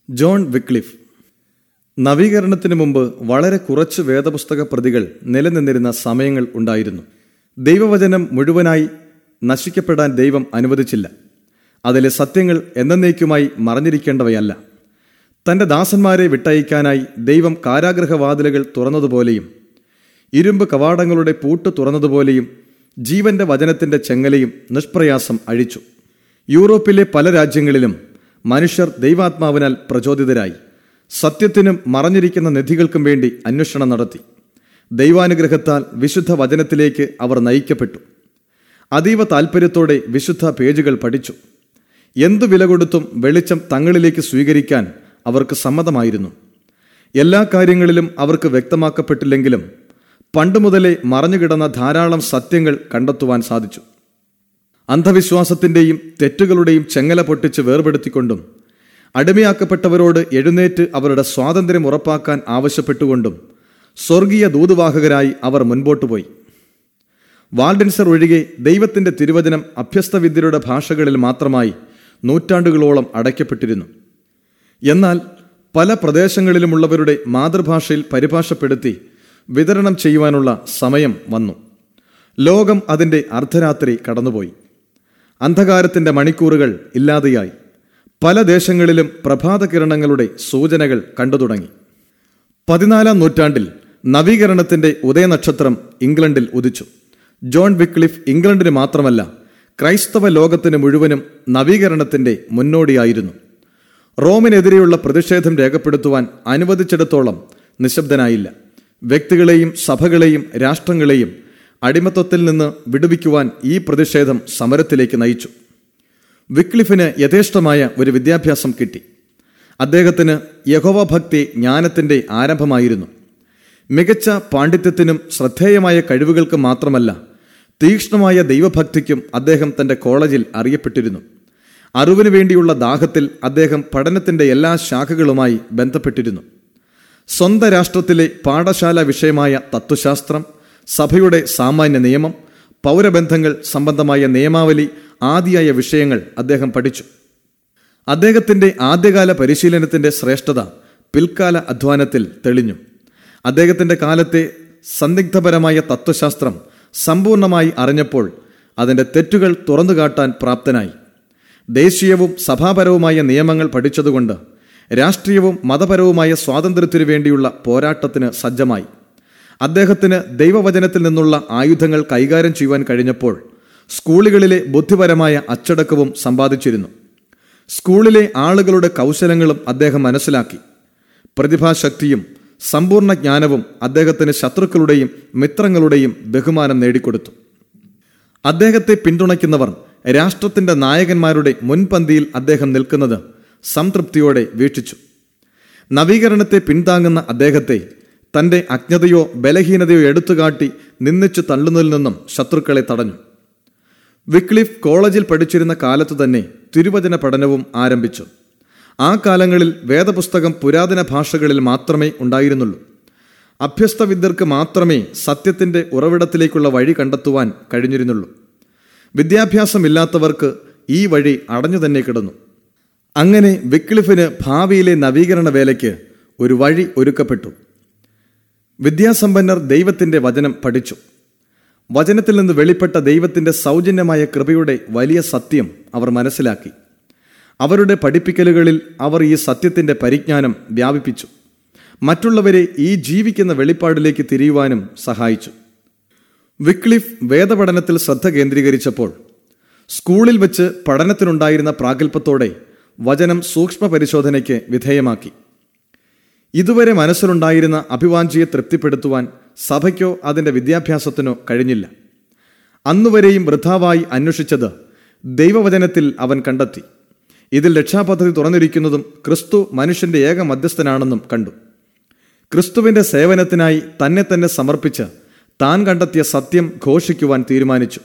John Wycliffe നവീകരണത്തിന് മുമ്പ് വളരെ കുറച്ച് വേദപുസ്തക പ്രതികൾ നിലനിന്നിരുന്ന സമയങ്ങൾ ഉണ്ടായിരുന്നു ദൈവവചനം മുഴുവനായി നശിക്കപ്പെടാൻ ദൈവം അനുവദിച്ചില്ല അതിലെ സത്യങ്ങൾ എന്നേക്കുമായി മറഞ്ഞിരിക്കേണ്ടവയല്ല തന്റെ ദാസന്മാരെ വിട്ടയക്കാനായി ദൈവം കാരാഗ്രഹവാതിലുകൾ തുറന്നതുപോലെയും ഇരുമ്പ് കവാടങ്ങളുടെ പൂട്ട് തുറന്നതുപോലെയും ജീവന്റെ വചനത്തിന്റെ ചെങ്ങലയും നിഷ്പ്രയാസം അഴിച്ചു യൂറോപ്പിലെ പല രാജ്യങ്ങളിലും മനുഷ്യർ ദൈവാത്മാവിനാൽ പ്രചോദിതരായി സത്യത്തിനും മറഞ്ഞിരിക്കുന്ന നിധികൾക്കും വേണ്ടി അന്വേഷണം നടത്തി ദൈവാനുഗ്രഹത്താൽ വിശുദ്ധ വചനത്തിലേക്ക് അവർ നയിക്കപ്പെട്ടു അതീവ താൽപ്പര്യത്തോടെ വിശുദ്ധ പേജുകൾ പഠിച്ചു എന്തു വില കൊടുത്തും വെളിച്ചം തങ്ങളിലേക്ക് സ്വീകരിക്കാൻ അവർക്ക് സമ്മതമായിരുന്നു എല്ലാ കാര്യങ്ങളിലും അവർക്ക് വ്യക്തമാക്കപ്പെട്ടില്ലെങ്കിലും പണ്ട് മുതലേ മറഞ്ഞുകിടന്ന ധാരാളം സത്യങ്ങൾ കണ്ടെത്തുവാൻ സാധിച്ചു അന്ധവിശ്വാസത്തിന്റെയും തെറ്റുകളുടെയും ചെങ്ങല പൊട്ടിച്ച് വേർപെടുത്തിക്കൊണ്ടും അടിമയാക്കപ്പെട്ടവരോട് എഴുന്നേറ്റ് അവരുടെ സ്വാതന്ത്ര്യം ഉറപ്പാക്കാൻ ആവശ്യപ്പെട്ടുകൊണ്ടും സ്വർഗീയ ദൂതുവാഹകരായി അവർ മുൻപോട്ടു പോയി വാൾഡൻസർ ഒഴികെ ദൈവത്തിന്റെ തിരുവചനം അഭ്യസ്തവിദ്യരുടെ ഭാഷകളിൽ മാത്രമായി നൂറ്റാണ്ടുകളോളം അടയ്ക്കപ്പെട്ടിരുന്നു എന്നാൽ പല പ്രദേശങ്ങളിലുമുള്ളവരുടെ മാതൃഭാഷയിൽ പരിഭാഷപ്പെടുത്തി വിതരണം ചെയ്യുവാനുള്ള സമയം വന്നു ലോകം അതിൻ്റെ അർദ്ധരാത്രി കടന്നുപോയി അന്ധകാരത്തിന്റെ മണിക്കൂറുകൾ ഇല്ലാതെയായി പല ദേശങ്ങളിലും പ്രഭാതകിരണങ്ങളുടെ സൂചനകൾ കണ്ടു തുടങ്ങി പതിനാലാം നൂറ്റാണ്ടിൽ നവീകരണത്തിന്റെ ഉദയനക്ഷത്രം ഇംഗ്ലണ്ടിൽ ഉദിച്ചു ജോൺ വിക്ലിഫ് ഇംഗ്ലണ്ടിന് മാത്രമല്ല ക്രൈസ്തവ ലോകത്തിന് മുഴുവനും നവീകരണത്തിന്റെ മുന്നോടിയായിരുന്നു റോമിനെതിരെയുള്ള പ്രതിഷേധം രേഖപ്പെടുത്തുവാൻ അനുവദിച്ചിടത്തോളം നിശബ്ദനായില്ല വ്യക്തികളെയും സഭകളെയും രാഷ്ട്രങ്ങളെയും അടിമത്വത്തിൽ നിന്ന് വിടുവിക്കുവാൻ ഈ പ്രതിഷേധം സമരത്തിലേക്ക് നയിച്ചു വിക്ലിഫിന് യഥേഷ്ടമായ ഒരു വിദ്യാഭ്യാസം കിട്ടി അദ്ദേഹത്തിന് യഹോവ ഭക്തി ജ്ഞാനത്തിന്റെ ആരംഭമായിരുന്നു മികച്ച പാണ്ഡിത്യത്തിനും ശ്രദ്ധേയമായ കഴിവുകൾക്കും മാത്രമല്ല തീക്ഷ്ണമായ ദൈവഭക്തിക്കും അദ്ദേഹം തന്റെ കോളേജിൽ അറിയപ്പെട്ടിരുന്നു അറിവിനു വേണ്ടിയുള്ള ദാഹത്തിൽ അദ്ദേഹം പഠനത്തിന്റെ എല്ലാ ശാഖകളുമായി ബന്ധപ്പെട്ടിരുന്നു സ്വന്തം രാഷ്ട്രത്തിലെ പാഠശാല വിഷയമായ തത്വശാസ്ത്രം സഭയുടെ സാമാന്യ നിയമം പൗരബന്ധങ്ങൾ സംബന്ധമായ നിയമാവലി ആദിയായ വിഷയങ്ങൾ അദ്ദേഹം പഠിച്ചു അദ്ദേഹത്തിന്റെ ആദ്യകാല പരിശീലനത്തിന്റെ ശ്രേഷ്ഠത പിൽക്കാല അധ്വാനത്തിൽ തെളിഞ്ഞു അദ്ദേഹത്തിന്റെ കാലത്തെ സന്ദിഗ്ധപരമായ തത്വശാസ്ത്രം സമ്പൂർണമായി അറിഞ്ഞപ്പോൾ അതിന്റെ തെറ്റുകൾ തുറന്നുകാട്ടാൻ പ്രാപ്തനായി ദേശീയവും സഭാപരവുമായ നിയമങ്ങൾ പഠിച്ചതുകൊണ്ട് രാഷ്ട്രീയവും മതപരവുമായ സ്വാതന്ത്ര്യത്തിനു വേണ്ടിയുള്ള പോരാട്ടത്തിന് സജ്ജമായി അദ്ദേഹത്തിന് ദൈവവചനത്തിൽ നിന്നുള്ള ആയുധങ്ങൾ കൈകാര്യം ചെയ്യുവാൻ കഴിഞ്ഞപ്പോൾ സ്കൂളുകളിലെ ബുദ്ധിപരമായ അച്ചടക്കവും സമ്പാദിച്ചിരുന്നു സ്കൂളിലെ ആളുകളുടെ കൗശലങ്ങളും അദ്ദേഹം മനസ്സിലാക്കി പ്രതിഭാശക്തിയും സമ്പൂർണ്ണ ജ്ഞാനവും അദ്ദേഹത്തിന് ശത്രുക്കളുടെയും മിത്രങ്ങളുടെയും ബഹുമാനം നേടിക്കൊടുത്തു അദ്ദേഹത്തെ പിന്തുണയ്ക്കുന്നവർ രാഷ്ട്രത്തിന്റെ നായകന്മാരുടെ മുൻപന്തിയിൽ അദ്ദേഹം നിൽക്കുന്നത് സംതൃപ്തിയോടെ വീക്ഷിച്ചു നവീകരണത്തെ പിന്താങ്ങുന്ന അദ്ദേഹത്തെ തന്റെ അജ്ഞതയോ ബലഹീനതയോ എടുത്തുകാട്ടി നിന്നിച്ചു തള്ളുന്നതിൽ നിന്നും ശത്രുക്കളെ തടഞ്ഞു വിക്ലിഫ് കോളേജിൽ പഠിച്ചിരുന്ന കാലത്തു തന്നെ തിരുവചന പഠനവും ആരംഭിച്ചു ആ കാലങ്ങളിൽ വേദപുസ്തകം പുരാതന ഭാഷകളിൽ മാത്രമേ ഉണ്ടായിരുന്നുള്ളൂ അഭ്യസ്തവിദ്യർക്ക് മാത്രമേ സത്യത്തിന്റെ ഉറവിടത്തിലേക്കുള്ള വഴി കണ്ടെത്തുവാൻ കഴിഞ്ഞിരുന്നുള്ളൂ വിദ്യാഭ്യാസമില്ലാത്തവർക്ക് ഈ വഴി അടഞ്ഞു തന്നെ കിടന്നു അങ്ങനെ വിക്ലിഫിന് ഭാവിയിലെ നവീകരണ വേലയ്ക്ക് ഒരു വഴി ഒരുക്കപ്പെട്ടു വിദ്യാസമ്പന്നർ ദൈവത്തിന്റെ വചനം പഠിച്ചു വചനത്തിൽ നിന്ന് വെളിപ്പെട്ട ദൈവത്തിന്റെ സൗജന്യമായ കൃപയുടെ വലിയ സത്യം അവർ മനസ്സിലാക്കി അവരുടെ പഠിപ്പിക്കലുകളിൽ അവർ ഈ സത്യത്തിന്റെ പരിജ്ഞാനം വ്യാപിപ്പിച്ചു മറ്റുള്ളവരെ ഈ ജീവിക്കുന്ന വെളിപ്പാടിലേക്ക് തിരിയുവാനും സഹായിച്ചു വിക്ലിഫ് വേദപഠനത്തിൽ ശ്രദ്ധ കേന്ദ്രീകരിച്ചപ്പോൾ സ്കൂളിൽ വെച്ച് പഠനത്തിനുണ്ടായിരുന്ന പ്രാഗൽഭ്യത്തോടെ വചനം സൂക്ഷ്മ പരിശോധനയ്ക്ക് വിധേയമാക്കി ഇതുവരെ മനസ്സിലുണ്ടായിരുന്ന അഭിവാഞ്ചിയെ തൃപ്തിപ്പെടുത്തുവാൻ സഭയ്ക്കോ അതിന്റെ വിദ്യാഭ്യാസത്തിനോ കഴിഞ്ഞില്ല അന്നുവരെയും വൃഥാവായി അന്വേഷിച്ചത് ദൈവവചനത്തിൽ അവൻ കണ്ടെത്തി ഇതിൽ രക്ഷാപദ്ധതി തുറന്നിരിക്കുന്നതും ക്രിസ്തു മനുഷ്യന്റെ ഏക മധ്യസ്ഥനാണെന്നും കണ്ടു ക്രിസ്തുവിന്റെ സേവനത്തിനായി തന്നെ തന്നെ സമർപ്പിച്ച് താൻ കണ്ടെത്തിയ സത്യം ഘോഷിക്കുവാൻ തീരുമാനിച്ചു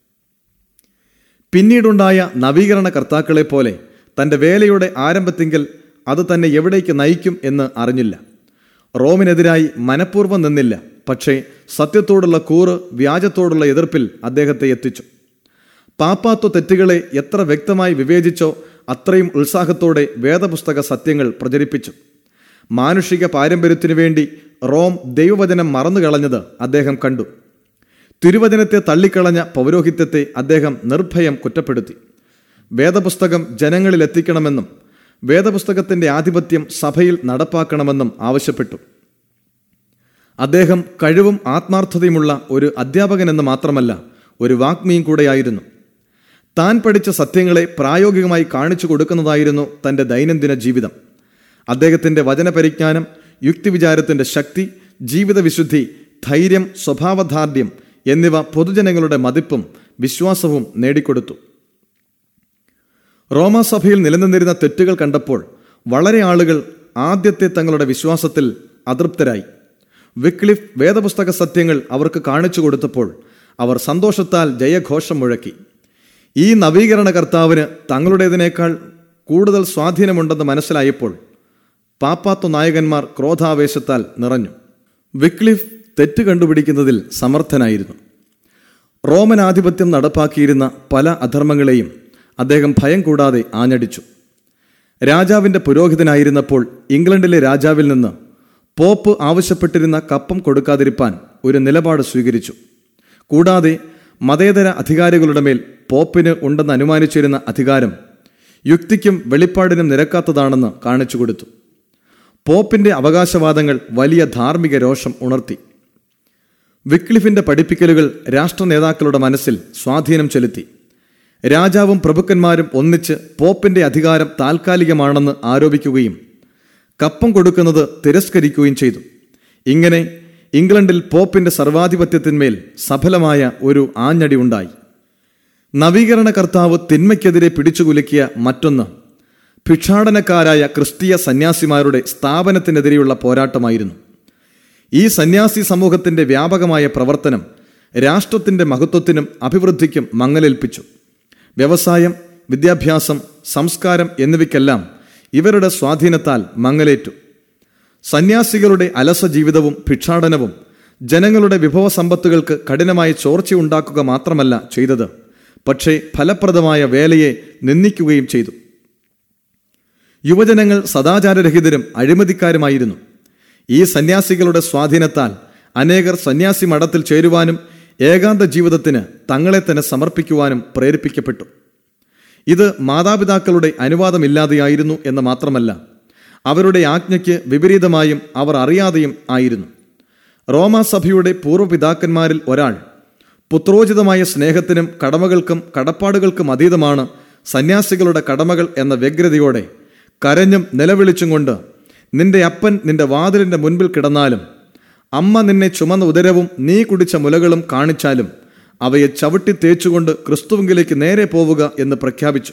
പിന്നീടുണ്ടായ നവീകരണ കർത്താക്കളെ പോലെ തന്റെ വേലയുടെ ആരംഭത്തിങ്കൽ അത് തന്നെ എവിടേക്ക് നയിക്കും എന്ന് അറിഞ്ഞില്ല റോമിനെതിരായി മനഃപൂർവ്വം നിന്നില്ല പക്ഷേ സത്യത്തോടുള്ള കൂറ് വ്യാജത്തോടുള്ള എതിർപ്പിൽ അദ്ദേഹത്തെ എത്തിച്ചു പാപ്പാത്വ തെറ്റുകളെ എത്ര വ്യക്തമായി വിവേചിച്ചോ അത്രയും ഉത്സാഹത്തോടെ വേദപുസ്തക സത്യങ്ങൾ പ്രചരിപ്പിച്ചു മാനുഷിക പാരമ്പര്യത്തിനു വേണ്ടി റോം ദൈവവചനം മറന്നുകളഞ്ഞത് അദ്ദേഹം കണ്ടു തിരുവചനത്തെ തള്ളിക്കളഞ്ഞ പൗരോഹിത്യത്തെ അദ്ദേഹം നിർഭയം കുറ്റപ്പെടുത്തി വേദപുസ്തകം ജനങ്ങളിൽ എത്തിക്കണമെന്നും വേദപുസ്തകത്തിന്റെ ആധിപത്യം സഭയിൽ നടപ്പാക്കണമെന്നും ആവശ്യപ്പെട്ടു അദ്ദേഹം കഴിവും ആത്മാർത്ഥതയുമുള്ള ഒരു അധ്യാപകനെന്ന് മാത്രമല്ല ഒരു വാഗ്മിയും കൂടെയായിരുന്നു താൻ പഠിച്ച സത്യങ്ങളെ പ്രായോഗികമായി കാണിച്ചു കൊടുക്കുന്നതായിരുന്നു തന്റെ ദൈനംദിന ജീവിതം അദ്ദേഹത്തിന്റെ വചനപരിജ്ഞാനം യുക്തിവിചാരത്തിന്റെ ശക്തി ജീവിത വിശുദ്ധി ധൈര്യം സ്വഭാവദാർഢ്യം എന്നിവ പൊതുജനങ്ങളുടെ മതിപ്പും വിശ്വാസവും നേടിക്കൊടുത്തു റോമാസഭയിൽ നിലനിന്നിരുന്ന തെറ്റുകൾ കണ്ടപ്പോൾ വളരെ ആളുകൾ ആദ്യത്തെ തങ്ങളുടെ വിശ്വാസത്തിൽ അതൃപ്തരായി വിക്ലിഫ് വേദപുസ്തക സത്യങ്ങൾ അവർക്ക് കാണിച്ചു കൊടുത്തപ്പോൾ അവർ സന്തോഷത്താൽ ജയഘോഷം മുഴക്കി ഈ നവീകരണ കർത്താവിന് തങ്ങളുടേതിനേക്കാൾ കൂടുതൽ സ്വാധീനമുണ്ടെന്ന് മനസ്സിലായപ്പോൾ പാപ്പാത്തു നായകന്മാർ ക്രോധാവേശത്താൽ നിറഞ്ഞു വിക്ലിഫ് തെറ്റ് കണ്ടുപിടിക്കുന്നതിൽ സമർത്ഥനായിരുന്നു റോമൻ ആധിപത്യം നടപ്പാക്കിയിരുന്ന പല അധർമ്മങ്ങളെയും അദ്ദേഹം ഭയം കൂടാതെ ആഞ്ഞടിച്ചു രാജാവിന്റെ പുരോഹിതനായിരുന്നപ്പോൾ ഇംഗ്ലണ്ടിലെ രാജാവിൽ നിന്ന് പോപ്പ് ആവശ്യപ്പെട്ടിരുന്ന കപ്പം കൊടുക്കാതിരിപ്പാൻ ഒരു നിലപാട് സ്വീകരിച്ചു കൂടാതെ മതേതര അധികാരികളുടെ മേൽ പോപ്പിന് ഉണ്ടെന്ന് അനുമാനിച്ചിരുന്ന അധികാരം യുക്തിക്കും വെളിപ്പാടിനും നിരക്കാത്തതാണെന്ന് കാണിച്ചു കൊടുത്തു പോപ്പിന്റെ അവകാശവാദങ്ങൾ വലിയ ധാർമ്മിക രോഷം ഉണർത്തി വിക്ലിഫിന്റെ പഠിപ്പിക്കലുകൾ രാഷ്ട്ര നേതാക്കളുടെ മനസ്സിൽ സ്വാധീനം ചെലുത്തി രാജാവും പ്രഭുക്കന്മാരും ഒന്നിച്ച് പോപ്പിന്റെ അധികാരം താൽക്കാലികമാണെന്ന് ആരോപിക്കുകയും കപ്പം കൊടുക്കുന്നത് തിരസ്കരിക്കുകയും ചെയ്തു ഇങ്ങനെ ഇംഗ്ലണ്ടിൽ പോപ്പിന്റെ സർവാധിപത്യത്തിന്മേൽ സഫലമായ ഒരു ആഞ്ഞടി ഉണ്ടായി നവീകരണ കർത്താവ് തിന്മയ്ക്കെതിരെ പിടിച്ചുകുലുക്കിയ മറ്റൊന്ന് ഭിക്ഷാടനക്കാരായ ക്രിസ്തീയ സന്യാസിമാരുടെ സ്ഥാപനത്തിനെതിരെയുള്ള പോരാട്ടമായിരുന്നു ഈ സന്യാസി സമൂഹത്തിന്റെ വ്യാപകമായ പ്രവർത്തനം രാഷ്ട്രത്തിന്റെ മഹത്വത്തിനും അഭിവൃദ്ധിക്കും മങ്ങലേൽപ്പിച്ചു വ്യവസായം വിദ്യാഭ്യാസം സംസ്കാരം എന്നിവയ്ക്കെല്ലാം ഇവരുടെ സ്വാധീനത്താൽ മങ്ങലേറ്റു സന്യാസികളുടെ അലസ ജീവിതവും ഭിക്ഷാടനവും ജനങ്ങളുടെ വിഭവസമ്പത്തുകൾക്ക് കഠിനമായ ചോർച്ചയുണ്ടാക്കുക മാത്രമല്ല ചെയ്തത് പക്ഷേ ഫലപ്രദമായ വേലയെ നിന്ദിക്കുകയും ചെയ്തു യുവജനങ്ങൾ സദാചാരരഹിതരും അഴിമതിക്കാരുമായിരുന്നു ഈ സന്യാസികളുടെ സ്വാധീനത്താൽ അനേകർ സന്യാസി മഠത്തിൽ ചേരുവാനും ഏകാന്ത ജീവിതത്തിന് തങ്ങളെ തന്നെ സമർപ്പിക്കുവാനും പ്രേരിപ്പിക്കപ്പെട്ടു ഇത് മാതാപിതാക്കളുടെ അനുവാദമില്ലാതെയായിരുന്നു എന്ന് മാത്രമല്ല അവരുടെ ആജ്ഞയ്ക്ക് വിപരീതമായും അവർ അറിയാതെയും ആയിരുന്നു റോമാസഭയുടെ പൂർവ്വപിതാക്കന്മാരിൽ ഒരാൾ പുത്രോചിതമായ സ്നേഹത്തിനും കടമകൾക്കും കടപ്പാടുകൾക്കും അതീതമാണ് സന്യാസികളുടെ കടമകൾ എന്ന വ്യഗ്രതയോടെ കരഞ്ഞും നിലവിളിച്ചും കൊണ്ട് നിന്റെ അപ്പൻ നിന്റെ വാതിലിന്റെ മുൻപിൽ കിടന്നാലും അമ്മ നിന്നെ ചുമന്ന ഉദരവും നീ കുടിച്ച മുലകളും കാണിച്ചാലും അവയെ ചവിട്ടി തേച്ചുകൊണ്ട് ക്രിസ്തുവിങ്കിലേക്ക് നേരെ പോവുക എന്ന് പ്രഖ്യാപിച്ചു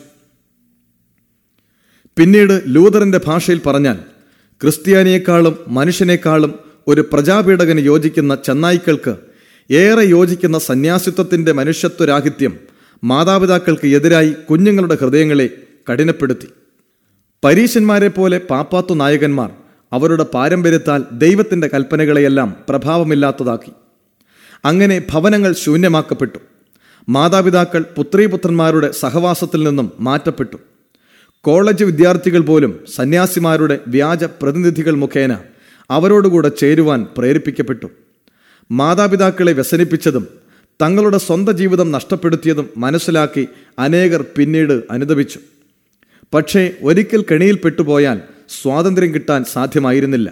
പിന്നീട് ലൂതറിന്റെ ഭാഷയിൽ പറഞ്ഞാൽ ക്രിസ്ത്യാനിയെക്കാളും മനുഷ്യനേക്കാളും ഒരു പ്രജാപീഡകന് യോജിക്കുന്ന ചെന്നായ്ക്കൾക്ക് ഏറെ യോജിക്കുന്ന സന്യാസിത്വത്തിന്റെ മനുഷ്യത്വരാഹിത്യം മാതാപിതാക്കൾക്ക് എതിരായി കുഞ്ഞുങ്ങളുടെ ഹൃദയങ്ങളെ കഠിനപ്പെടുത്തി പരീശന്മാരെ പോലെ പാപ്പാത്തു നായകന്മാർ അവരുടെ പാരമ്പര്യത്താൽ ദൈവത്തിന്റെ കൽപ്പനകളെയെല്ലാം പ്രഭാവമില്ലാത്തതാക്കി അങ്ങനെ ഭവനങ്ങൾ ശൂന്യമാക്കപ്പെട്ടു മാതാപിതാക്കൾ പുത്രീപുത്രന്മാരുടെ സഹവാസത്തിൽ നിന്നും മാറ്റപ്പെട്ടു കോളേജ് വിദ്യാർത്ഥികൾ പോലും സന്യാസിമാരുടെ വ്യാജ പ്രതിനിധികൾ മുഖേന അവരോടുകൂടെ ചേരുവാൻ പ്രേരിപ്പിക്കപ്പെട്ടു മാതാപിതാക്കളെ വ്യസനിപ്പിച്ചതും തങ്ങളുടെ സ്വന്തം ജീവിതം നഷ്ടപ്പെടുത്തിയതും മനസ്സിലാക്കി അനേകർ പിന്നീട് അനുദപിച്ചു പക്ഷേ ഒരിക്കൽ കെണിയിൽ പെട്ടുപോയാൽ സ്വാതന്ത്ര്യം കിട്ടാൻ സാധ്യമായിരുന്നില്ല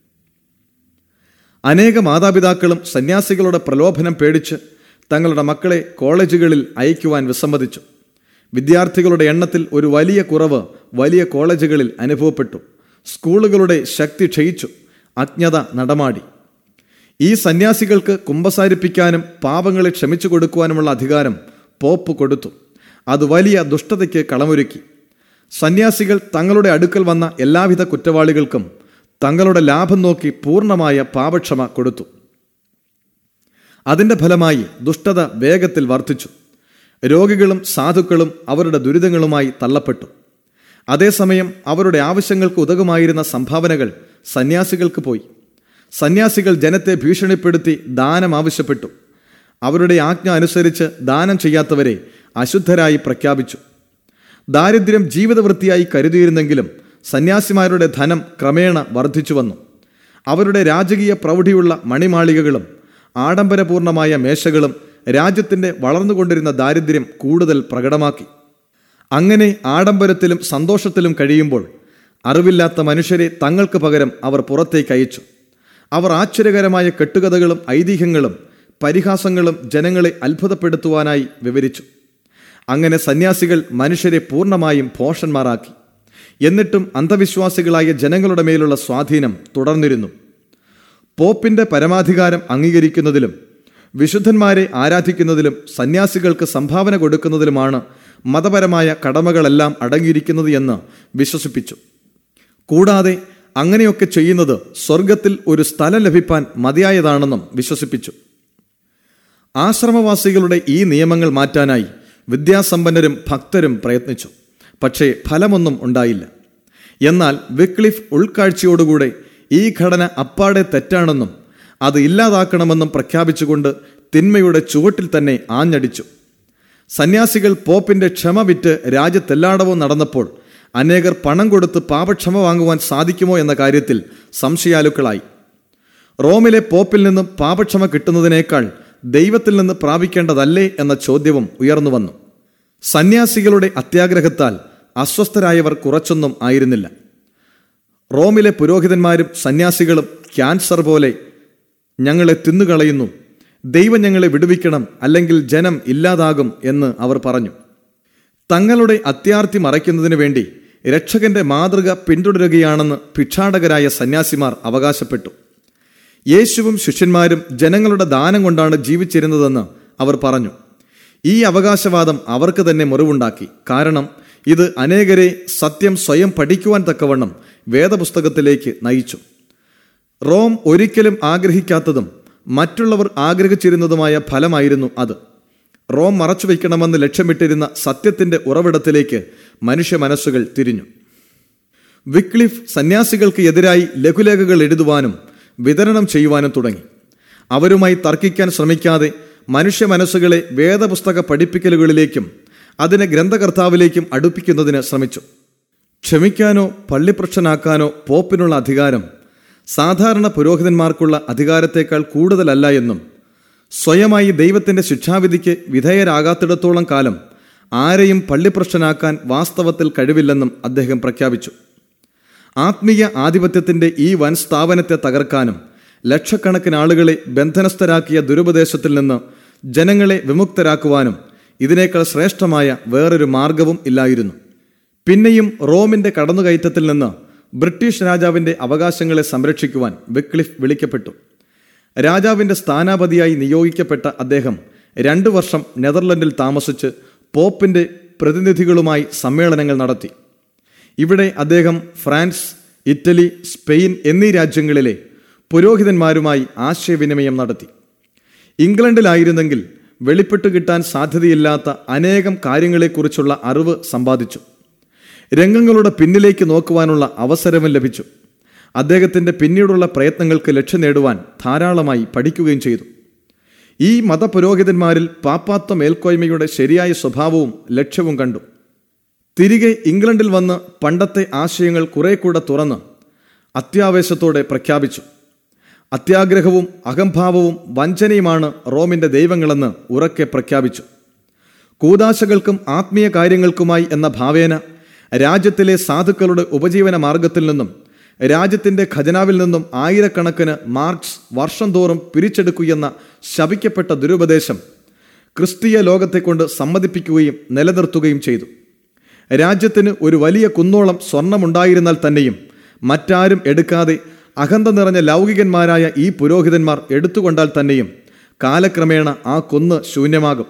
അനേക മാതാപിതാക്കളും സന്യാസികളുടെ പ്രലോഭനം പേടിച്ച് തങ്ങളുടെ മക്കളെ കോളേജുകളിൽ അയക്കുവാൻ വിസമ്മതിച്ചു വിദ്യാർത്ഥികളുടെ എണ്ണത്തിൽ ഒരു വലിയ കുറവ് വലിയ കോളേജുകളിൽ അനുഭവപ്പെട്ടു സ്കൂളുകളുടെ ശക്തി ക്ഷയിച്ചു അജ്ഞത നടമാടി ഈ സന്യാസികൾക്ക് കുമ്പസാരിപ്പിക്കാനും പാപങ്ങളെ ക്ഷമിച്ചു കൊടുക്കുവാനുമുള്ള അധികാരം പോപ്പ് കൊടുത്തു അത് വലിയ ദുഷ്ടതയ്ക്ക് കളമൊരുക്കി സന്യാസികൾ തങ്ങളുടെ അടുക്കൽ വന്ന എല്ലാവിധ കുറ്റവാളികൾക്കും തങ്ങളുടെ ലാഭം നോക്കി പൂർണ്ണമായ പാപക്ഷമ കൊടുത്തു അതിന്റെ ഫലമായി ദുഷ്ടത വേഗത്തിൽ വർദ്ധിച്ചു രോഗികളും സാധുക്കളും അവരുടെ ദുരിതങ്ങളുമായി തള്ളപ്പെട്ടു അതേസമയം അവരുടെ ആവശ്യങ്ങൾക്ക് ഉതകുമായിരുന്ന സംഭാവനകൾ സന്യാസികൾക്ക് പോയി സന്യാസികൾ ജനത്തെ ഭീഷണിപ്പെടുത്തി ദാനം ആവശ്യപ്പെട്ടു അവരുടെ ആജ്ഞ അനുസരിച്ച് ദാനം ചെയ്യാത്തവരെ അശുദ്ധരായി പ്രഖ്യാപിച്ചു ദാരിദ്ര്യം ജീവിതവൃത്തിയായി കരുതിയിരുന്നെങ്കിലും സന്യാസിമാരുടെ ധനം ക്രമേണ വർദ്ധിച്ചു വന്നു അവരുടെ രാജകീയ പ്രൗഢിയുള്ള മണിമാളികകളും ആഡംബരപൂർണമായ മേശകളും രാജ്യത്തിന്റെ വളർന്നുകൊണ്ടിരുന്ന ദാരിദ്ര്യം കൂടുതൽ പ്രകടമാക്കി അങ്ങനെ ആഡംബരത്തിലും സന്തോഷത്തിലും കഴിയുമ്പോൾ അറിവില്ലാത്ത മനുഷ്യരെ തങ്ങൾക്ക് പകരം അവർ പുറത്തേക്ക് അയച്ചു അവർ ആശ്ചര്യകരമായ കെട്ടുകഥകളും ഐതിഹ്യങ്ങളും പരിഹാസങ്ങളും ജനങ്ങളെ അത്ഭുതപ്പെടുത്തുവാനായി വിവരിച്ചു അങ്ങനെ സന്യാസികൾ മനുഷ്യരെ പൂർണ്ണമായും ഭോഷന്മാരാക്കി എന്നിട്ടും അന്ധവിശ്വാസികളായ ജനങ്ങളുടെ മേലുള്ള സ്വാധീനം തുടർന്നിരുന്നു പോപ്പിന്റെ പരമാധികാരം അംഗീകരിക്കുന്നതിലും വിശുദ്ധന്മാരെ ആരാധിക്കുന്നതിലും സന്യാസികൾക്ക് സംഭാവന കൊടുക്കുന്നതിലുമാണ് മതപരമായ കടമകളെല്ലാം അടങ്ങിയിരിക്കുന്നത് എന്ന് വിശ്വസിപ്പിച്ചു കൂടാതെ അങ്ങനെയൊക്കെ ചെയ്യുന്നത് സ്വർഗത്തിൽ ഒരു സ്ഥലം ലഭിപ്പാൻ മതിയായതാണെന്നും വിശ്വസിപ്പിച്ചു ആശ്രമവാസികളുടെ ഈ നിയമങ്ങൾ മാറ്റാനായി വിദ്യാസമ്പന്നരും ഭക്തരും പ്രയത്നിച്ചു പക്ഷേ ഫലമൊന്നും ഉണ്ടായില്ല എന്നാൽ വിക്ലിഫ് ഉൾക്കാഴ്ചയോടുകൂടെ ഈ ഘടന അപ്പാടെ തെറ്റാണെന്നും അത് ഇല്ലാതാക്കണമെന്നും പ്രഖ്യാപിച്ചുകൊണ്ട് തിന്മയുടെ ചുവട്ടിൽ തന്നെ ആഞ്ഞടിച്ചു സന്യാസികൾ പോപ്പിന്റെ ക്ഷമ വിറ്റ് രാജ്യത്തെല്ലായിടവും നടന്നപ്പോൾ അനേകർ പണം കൊടുത്ത് പാപക്ഷമ വാങ്ങുവാൻ സാധിക്കുമോ എന്ന കാര്യത്തിൽ സംശയാലുക്കളായി റോമിലെ പോപ്പിൽ നിന്നും പാപക്ഷമ കിട്ടുന്നതിനേക്കാൾ ദൈവത്തിൽ നിന്ന് പ്രാപിക്കേണ്ടതല്ലേ എന്ന ചോദ്യവും ഉയർന്നു വന്നു സന്യാസികളുടെ അത്യാഗ്രഹത്താൽ അസ്വസ്ഥരായവർ കുറച്ചൊന്നും ആയിരുന്നില്ല റോമിലെ പുരോഹിതന്മാരും സന്യാസികളും ക്യാൻസർ പോലെ ഞങ്ങളെ തിന്നുകളയുന്നു ദൈവം ഞങ്ങളെ വിടുവിക്കണം അല്ലെങ്കിൽ ജനം ഇല്ലാതാകും എന്ന് അവർ പറഞ്ഞു തങ്ങളുടെ അത്യാർത്തി മറയ്ക്കുന്നതിനു വേണ്ടി രക്ഷകന്റെ മാതൃക പിന്തുടരുകയാണെന്ന് ഭിക്ഷാടകരായ സന്യാസിമാർ അവകാശപ്പെട്ടു യേശുവും ശിഷ്യന്മാരും ജനങ്ങളുടെ ദാനം കൊണ്ടാണ് ജീവിച്ചിരുന്നതെന്ന് അവർ പറഞ്ഞു ഈ അവകാശവാദം അവർക്ക് തന്നെ മുറിവുണ്ടാക്കി കാരണം ഇത് അനേകരെ സത്യം സ്വയം പഠിക്കുവാൻ തക്കവണ്ണം വേദപുസ്തകത്തിലേക്ക് നയിച്ചു റോം ഒരിക്കലും ആഗ്രഹിക്കാത്തതും മറ്റുള്ളവർ ആഗ്രഹിച്ചിരുന്നതുമായ ഫലമായിരുന്നു അത് റോം മറച്ചുവെക്കണമെന്ന് ലക്ഷ്യമിട്ടിരുന്ന സത്യത്തിന്റെ ഉറവിടത്തിലേക്ക് മനുഷ്യ മനസ്സുകൾ തിരിഞ്ഞു വിക്ലിഫ് സന്യാസികൾക്ക് എതിരായി ലഘുലേഖകൾ എഴുതുവാനും വിതരണം ചെയ്യുവാനും തുടങ്ങി അവരുമായി തർക്കിക്കാൻ ശ്രമിക്കാതെ മനുഷ്യ മനസ്സുകളെ വേദപുസ്തക പഠിപ്പിക്കലുകളിലേക്കും അതിനെ ഗ്രന്ഥകർത്താവിലേക്കും അടുപ്പിക്കുന്നതിന് ശ്രമിച്ചു ക്ഷമിക്കാനോ പള്ളിപ്രശ്നാക്കാനോ പോപ്പിനുള്ള അധികാരം സാധാരണ പുരോഹിതന്മാർക്കുള്ള അധികാരത്തേക്കാൾ കൂടുതലല്ല എന്നും സ്വയമായി ദൈവത്തിന്റെ ശിക്ഷാവിധിക്ക് വിധേയരാകാത്തിടത്തോളം കാലം ആരെയും പള്ളിപ്രശ്നാക്കാൻ വാസ്തവത്തിൽ കഴിവില്ലെന്നും അദ്ദേഹം പ്രഖ്യാപിച്ചു ആത്മീയ ആധിപത്യത്തിന്റെ ഈ വൻ സ്ഥാപനത്തെ തകർക്കാനും ലക്ഷക്കണക്കിന് ആളുകളെ ബന്ധനസ്ഥരാക്കിയ ദുരുപദേശത്തിൽ നിന്ന് ജനങ്ങളെ വിമുക്തരാക്കുവാനും ഇതിനേക്കാൾ ശ്രേഷ്ഠമായ വേറൊരു മാർഗവും ഇല്ലായിരുന്നു പിന്നെയും റോമിന്റെ കടന്നുകയറ്റത്തിൽ നിന്ന് ബ്രിട്ടീഷ് രാജാവിന്റെ അവകാശങ്ങളെ സംരക്ഷിക്കുവാൻ വിക്ലിഫ് വിളിക്കപ്പെട്ടു രാജാവിന്റെ സ്ഥാനാപതിയായി നിയോഗിക്കപ്പെട്ട അദ്ദേഹം രണ്ടു വർഷം നെതർലൻഡിൽ താമസിച്ച് പോപ്പിന്റെ പ്രതിനിധികളുമായി സമ്മേളനങ്ങൾ നടത്തി ഇവിടെ അദ്ദേഹം ഫ്രാൻസ് ഇറ്റലി സ്പെയിൻ എന്നീ രാജ്യങ്ങളിലെ പുരോഹിതന്മാരുമായി ആശയവിനിമയം നടത്തി ഇംഗ്ലണ്ടിലായിരുന്നെങ്കിൽ വെളിപ്പെട്ടു കിട്ടാൻ സാധ്യതയില്ലാത്ത അനേകം കാര്യങ്ങളെക്കുറിച്ചുള്ള അറിവ് സമ്പാദിച്ചു രംഗങ്ങളുടെ പിന്നിലേക്ക് നോക്കുവാനുള്ള അവസരവും ലഭിച്ചു അദ്ദേഹത്തിന്റെ പിന്നീടുള്ള പ്രയത്നങ്ങൾക്ക് ലക്ഷ്യം നേടുവാൻ ധാരാളമായി പഠിക്കുകയും ചെയ്തു ഈ മതപുരോഹിതന്മാരിൽ പാപ്പാത്ത മേൽക്കോയ്മയുടെ ശരിയായ സ്വഭാവവും ലക്ഷ്യവും കണ്ടു തിരികെ ഇംഗ്ലണ്ടിൽ വന്ന് പണ്ടത്തെ ആശയങ്ങൾ കുറെ കൂടെ തുറന്ന് അത്യാവേശത്തോടെ പ്രഖ്യാപിച്ചു അത്യാഗ്രഹവും അഹംഭാവവും വഞ്ചനയുമാണ് റോമിന്റെ ദൈവങ്ങളെന്ന് ഉറക്കെ പ്രഖ്യാപിച്ചു കൂതാശകൾക്കും ആത്മീയ കാര്യങ്ങൾക്കുമായി എന്ന ഭാവേന രാജ്യത്തിലെ സാധുക്കളുടെ ഉപജീവന മാർഗത്തിൽ നിന്നും രാജ്യത്തിന്റെ ഖജനാവിൽ നിന്നും ആയിരക്കണക്കിന് മാർക്സ് വർഷം തോറും പിരിച്ചെടുക്കുകയെന്ന ശപിക്കപ്പെട്ട ദുരുപദേശം ക്രിസ്തീയ ലോകത്തെ കൊണ്ട് സമ്മതിപ്പിക്കുകയും നിലനിർത്തുകയും ചെയ്തു രാജ്യത്തിന് ഒരു വലിയ കുന്നോളം സ്വർണമുണ്ടായിരുന്നാൽ തന്നെയും മറ്റാരും എടുക്കാതെ അഹന്ത നിറഞ്ഞ ലൗകികന്മാരായ ഈ പുരോഹിതന്മാർ എടുത്തുകൊണ്ടാൽ തന്നെയും കാലക്രമേണ ആ കുന്ന് ശൂന്യമാകും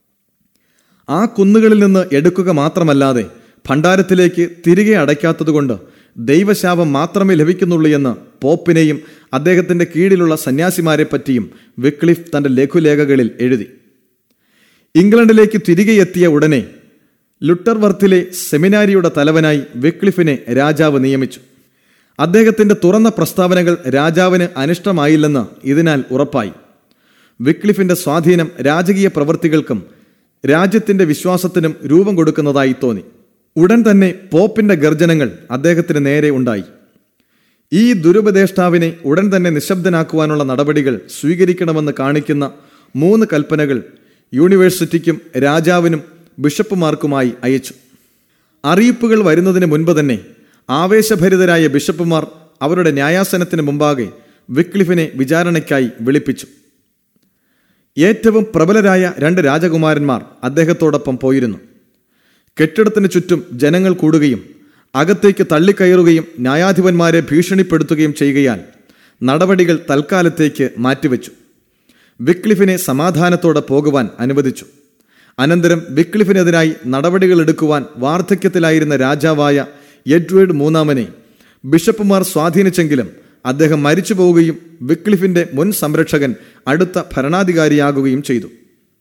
ആ കുന്നുകളിൽ നിന്ന് എടുക്കുക മാത്രമല്ലാതെ ഭണ്ഡാരത്തിലേക്ക് തിരികെ അടയ്ക്കാത്തതുകൊണ്ട് ദൈവശാപം മാത്രമേ ലഭിക്കുന്നുള്ളൂ എന്ന് പോപ്പിനെയും അദ്ദേഹത്തിന്റെ കീഴിലുള്ള സന്യാസിമാരെ പറ്റിയും വിക്ലിഫ് തന്റെ ലഘുലേഖകളിൽ എഴുതി ഇംഗ്ലണ്ടിലേക്ക് തിരികെ എത്തിയ ഉടനെ ലുട്ടർവർത്തിലെ സെമിനാരിയുടെ തലവനായി വിക്ലിഫിനെ രാജാവ് നിയമിച്ചു അദ്ദേഹത്തിന്റെ തുറന്ന പ്രസ്താവനകൾ രാജാവിന് അനിഷ്ടമായില്ലെന്ന് ഇതിനാൽ ഉറപ്പായി വിക്ലിഫിന്റെ സ്വാധീനം രാജകീയ പ്രവൃത്തികൾക്കും രാജ്യത്തിന്റെ വിശ്വാസത്തിനും രൂപം കൊടുക്കുന്നതായി തോന്നി ഉടൻ തന്നെ പോപ്പിന്റെ ഗർജനങ്ങൾ അദ്ദേഹത്തിന് നേരെ ഉണ്ടായി ഈ ദുരുപദേഷ്ടാവിനെ ഉടൻ തന്നെ നിശബ്ദനാക്കുവാനുള്ള നടപടികൾ സ്വീകരിക്കണമെന്ന് കാണിക്കുന്ന മൂന്ന് കൽപ്പനകൾ യൂണിവേഴ്സിറ്റിക്കും രാജാവിനും ബിഷപ്പുമാർക്കുമായി അയച്ചു അറിയിപ്പുകൾ വരുന്നതിന് മുൻപ് തന്നെ ആവേശഭരിതരായ ബിഷപ്പുമാർ അവരുടെ ന്യായാസനത്തിന് മുമ്പാകെ വിക്ലിഫിനെ വിചാരണയ്ക്കായി വിളിപ്പിച്ചു ഏറ്റവും പ്രബലരായ രണ്ട് രാജകുമാരന്മാർ അദ്ദേഹത്തോടൊപ്പം പോയിരുന്നു കെട്ടിടത്തിന് ചുറ്റും ജനങ്ങൾ കൂടുകയും അകത്തേക്ക് തള്ളിക്കയറുകയും ന്യായാധിപന്മാരെ ഭീഷണിപ്പെടുത്തുകയും ചെയ്യുകയാൽ നടപടികൾ തൽക്കാലത്തേക്ക് മാറ്റിവെച്ചു വിക്ലിഫിനെ സമാധാനത്തോടെ പോകുവാൻ അനുവദിച്ചു അനന്തരം വിക്ലിഫിനെതിരായി നടപടികൾ എടുക്കുവാൻ വാർദ്ധക്യത്തിലായിരുന്ന രാജാവായ എഡ്വേർഡ് മൂന്നാമനെ ബിഷപ്പുമാർ സ്വാധീനിച്ചെങ്കിലും അദ്ദേഹം മരിച്ചു പോവുകയും വിക്ലിഫിന്റെ മുൻ സംരക്ഷകൻ അടുത്ത ഭരണാധികാരിയാകുകയും ചെയ്തു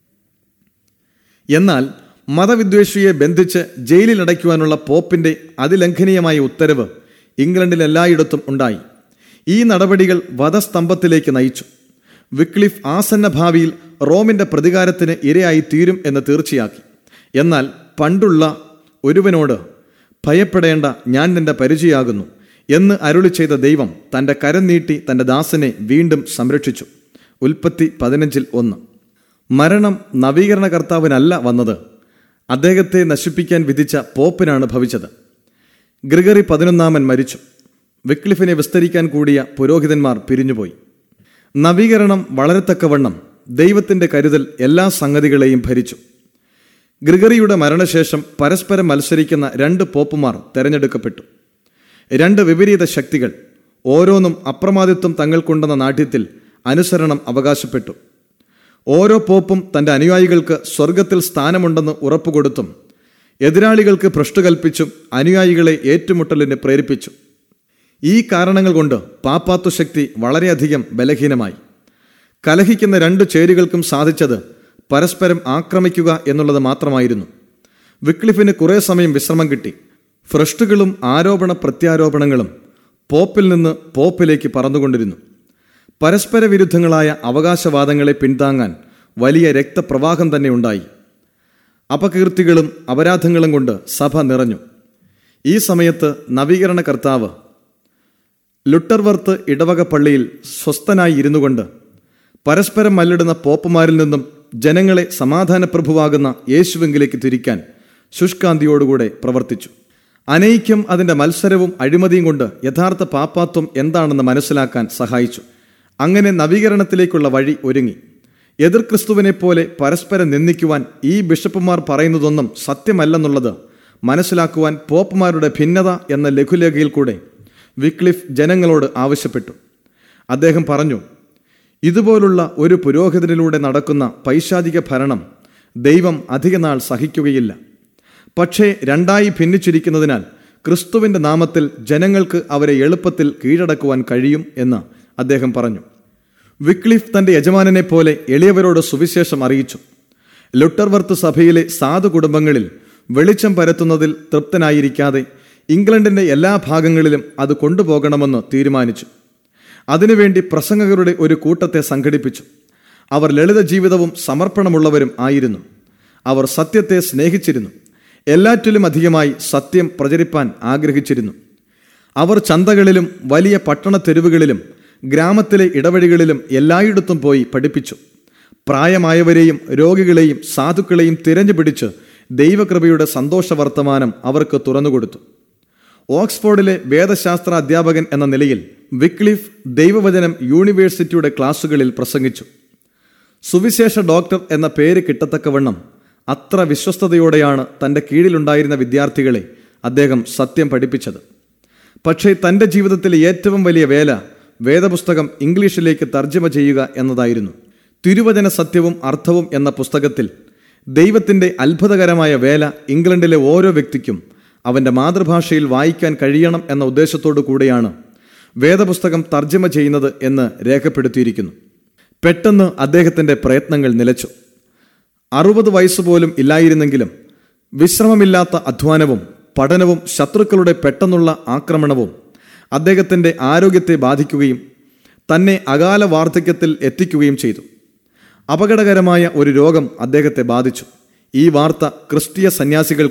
എന്നാൽ മതവിദ്വേഷിയെ ബന്ധിച്ച് ജയിലിൽ അടയ്ക്കുവാനുള്ള പോപ്പിന്റെ അതിലംഘനീയമായ ഉത്തരവ് ഇംഗ്ലണ്ടിൽ എല്ലായിടത്തും ഉണ്ടായി ഈ നടപടികൾ വധസ്തംഭത്തിലേക്ക് നയിച്ചു വിക്ലിഫ് ആസന്ന ഭാവിയിൽ റോമിന്റെ പ്രതികാരത്തിന് ഇരയായി തീരും എന്ന് തീർച്ചയാക്കി എന്നാൽ പണ്ടുള്ള ഒരുവനോട് ഭയപ്പെടേണ്ട ഞാൻ നിന്റെ പരിചയാകുന്നു എന്ന് അരുളി ചെയ്ത ദൈവം തന്റെ കരം നീട്ടി തന്റെ ദാസനെ വീണ്ടും സംരക്ഷിച്ചു ഉൽപ്പത്തി പതിനഞ്ചിൽ ഒന്ന് മരണം നവീകരണ കർത്താവിനല്ല വന്നത് അദ്ദേഹത്തെ നശിപ്പിക്കാൻ വിധിച്ച പോപ്പിനാണ് ഭവിച്ചത് ഗ്രിഗറി പതിനൊന്നാമൻ മരിച്ചു വിക്ലിഫിനെ വിസ്തരിക്കാൻ കൂടിയ പുരോഹിതന്മാർ പിരിഞ്ഞുപോയി നവീകരണം വളരെ തക്കവണ്ണം ദൈവത്തിന്റെ കരുതൽ എല്ലാ സംഗതികളെയും ഭരിച്ചു ഗ്രിഗറിയുടെ മരണശേഷം പരസ്പരം മത്സരിക്കുന്ന രണ്ട് പോപ്പുമാർ തെരഞ്ഞെടുക്കപ്പെട്ടു രണ്ട് വിപരീത ശക്തികൾ ഓരോന്നും അപ്രമാദിത്വം തങ്ങൾക്കുണ്ടെന്ന നാട്യത്തിൽ അനുസരണം അവകാശപ്പെട്ടു ഓരോ പോപ്പും തന്റെ അനുയായികൾക്ക് സ്വർഗത്തിൽ സ്ഥാനമുണ്ടെന്ന് ഉറപ്പുകൊടുത്തും എതിരാളികൾക്ക് ഭ്രഷ്ടു കൽപ്പിച്ചും അനുയായികളെ ഏറ്റുമുട്ടലിന് പ്രേരിപ്പിച്ചു ഈ കാരണങ്ങൾ കൊണ്ട് പാപ്പാത്വ ശക്തി വളരെയധികം ബലഹീനമായി കലഹിക്കുന്ന രണ്ട് ചേരികൾക്കും സാധിച്ചത് പരസ്പരം ആക്രമിക്കുക എന്നുള്ളത് മാത്രമായിരുന്നു വിക്ലിഫിന് കുറേ സമയം വിശ്രമം കിട്ടി ഭ്രഷ്ടുകളും ആരോപണ പ്രത്യാരോപണങ്ങളും പോപ്പിൽ നിന്ന് പോപ്പിലേക്ക് പറന്നുകൊണ്ടിരുന്നു പരസ്പര വിരുദ്ധങ്ങളായ അവകാശവാദങ്ങളെ പിന്താങ്ങാൻ വലിയ രക്തപ്രവാഹം തന്നെ ഉണ്ടായി അപകീർത്തികളും അപരാധങ്ങളും കൊണ്ട് സഭ നിറഞ്ഞു ഈ സമയത്ത് നവീകരണ കർത്താവ് ലുട്ടർവർത്ത് ഇടവക പള്ളിയിൽ സ്വസ്ഥനായി ഇരുന്നു കൊണ്ട് പരസ്പരം മല്ലിടുന്ന പോപ്പുമാരിൽ നിന്നും ജനങ്ങളെ സമാധാനപ്രഭുവാകുന്ന യേശുവെങ്കിലേക്ക് തിരിക്കാൻ ശുഷ്കാന്തിയോടുകൂടെ പ്രവർത്തിച്ചു അനൈക്യം അതിന്റെ മത്സരവും അഴിമതിയും കൊണ്ട് യഥാർത്ഥ പാപ്പാത്വം എന്താണെന്ന് മനസ്സിലാക്കാൻ സഹായിച്ചു അങ്ങനെ നവീകരണത്തിലേക്കുള്ള വഴി ഒരുങ്ങി എതിർ ക്രിസ്തുവിനെ പോലെ പരസ്പരം നിന്ദിക്കുവാൻ ഈ ബിഷപ്പുമാർ പറയുന്നതൊന്നും സത്യമല്ലെന്നുള്ളത് മനസ്സിലാക്കുവാൻ പോപ്പുമാരുടെ ഭിന്നത എന്ന ലഘുലേഖയിൽ കൂടെ വിക്ലിഫ് ജനങ്ങളോട് ആവശ്യപ്പെട്ടു അദ്ദേഹം പറഞ്ഞു ഇതുപോലുള്ള ഒരു പുരോഹിതനിലൂടെ നടക്കുന്ന പൈശാചിക ഭരണം ദൈവം അധികനാൾ സഹിക്കുകയില്ല പക്ഷേ രണ്ടായി ഭിന്നിച്ചിരിക്കുന്നതിനാൽ ക്രിസ്തുവിന്റെ നാമത്തിൽ ജനങ്ങൾക്ക് അവരെ എളുപ്പത്തിൽ കീഴടക്കുവാൻ കഴിയും എന്ന് അദ്ദേഹം പറഞ്ഞു വിക്ലിഫ് തന്റെ യജമാനനെ പോലെ എളിയവരോട് സുവിശേഷം അറിയിച്ചു ലുട്ടർവർത്ത് സഭയിലെ സാധു കുടുംബങ്ങളിൽ വെളിച്ചം പരത്തുന്നതിൽ തൃപ്തനായിരിക്കാതെ ഇംഗ്ലണ്ടിന്റെ എല്ലാ ഭാഗങ്ങളിലും അത് കൊണ്ടുപോകണമെന്ന് തീരുമാനിച്ചു അതിനുവേണ്ടി പ്രസംഗകരുടെ ഒരു കൂട്ടത്തെ സംഘടിപ്പിച്ചു അവർ ലളിത ജീവിതവും സമർപ്പണമുള്ളവരും ആയിരുന്നു അവർ സത്യത്തെ സ്നേഹിച്ചിരുന്നു എല്ലാറ്റിലും അധികമായി സത്യം പ്രചരിപ്പാൻ ആഗ്രഹിച്ചിരുന്നു അവർ ചന്തകളിലും വലിയ പട്ടണ തെരുവുകളിലും ഗ്രാമത്തിലെ ഇടവഴികളിലും എല്ലായിടത്തും പോയി പഠിപ്പിച്ചു പ്രായമായവരെയും രോഗികളെയും സാധുക്കളെയും തിരഞ്ഞുപിടിച്ച് ദൈവകൃപയുടെ സന്തോഷ വർത്തമാനം അവർക്ക് തുറന്നുകൊടുത്തു ഓക്സ്ഫോർഡിലെ വേദശാസ്ത്ര അധ്യാപകൻ എന്ന നിലയിൽ വിക്ലിഫ് ദൈവവചനം യൂണിവേഴ്സിറ്റിയുടെ ക്ലാസുകളിൽ പ്രസംഗിച്ചു സുവിശേഷ ഡോക്ടർ എന്ന പേര് കിട്ടത്തക്കവണ്ണം അത്ര വിശ്വസ്തയോടെയാണ് തന്റെ കീഴിലുണ്ടായിരുന്ന വിദ്യാർത്ഥികളെ അദ്ദേഹം സത്യം പഠിപ്പിച്ചത് പക്ഷേ തന്റെ ജീവിതത്തിലെ ഏറ്റവും വലിയ വേല വേദപുസ്തകം ഇംഗ്ലീഷിലേക്ക് തർജ്ജമ ചെയ്യുക എന്നതായിരുന്നു തിരുവചന സത്യവും അർത്ഥവും എന്ന പുസ്തകത്തിൽ ദൈവത്തിന്റെ അത്ഭുതകരമായ വേല ഇംഗ്ലണ്ടിലെ ഓരോ വ്യക്തിക്കും അവന്റെ മാതൃഭാഷയിൽ വായിക്കാൻ കഴിയണം എന്ന ഉദ്ദേശത്തോടു കൂടെയാണ് വേദപുസ്തകം തർജ്ജമ ചെയ്യുന്നത് എന്ന് രേഖപ്പെടുത്തിയിരിക്കുന്നു പെട്ടെന്ന് അദ്ദേഹത്തിന്റെ പ്രയത്നങ്ങൾ നിലച്ചു അറുപത് വയസ്സുപോലും ഇല്ലായിരുന്നെങ്കിലും വിശ്രമമില്ലാത്ത അധ്വാനവും പഠനവും ശത്രുക്കളുടെ പെട്ടെന്നുള്ള ആക്രമണവും അദ്ദേഹത്തിന്റെ ആരോഗ്യത്തെ ബാധിക്കുകയും തന്നെ അകാല വാർദ്ധക്യത്തിൽ എത്തിക്കുകയും ചെയ്തു അപകടകരമായ ഒരു രോഗം അദ്ദേഹത്തെ ബാധിച്ചു ഈ വാർത്ത ക്രിസ്തീയ സന്യാസികൾക്ക്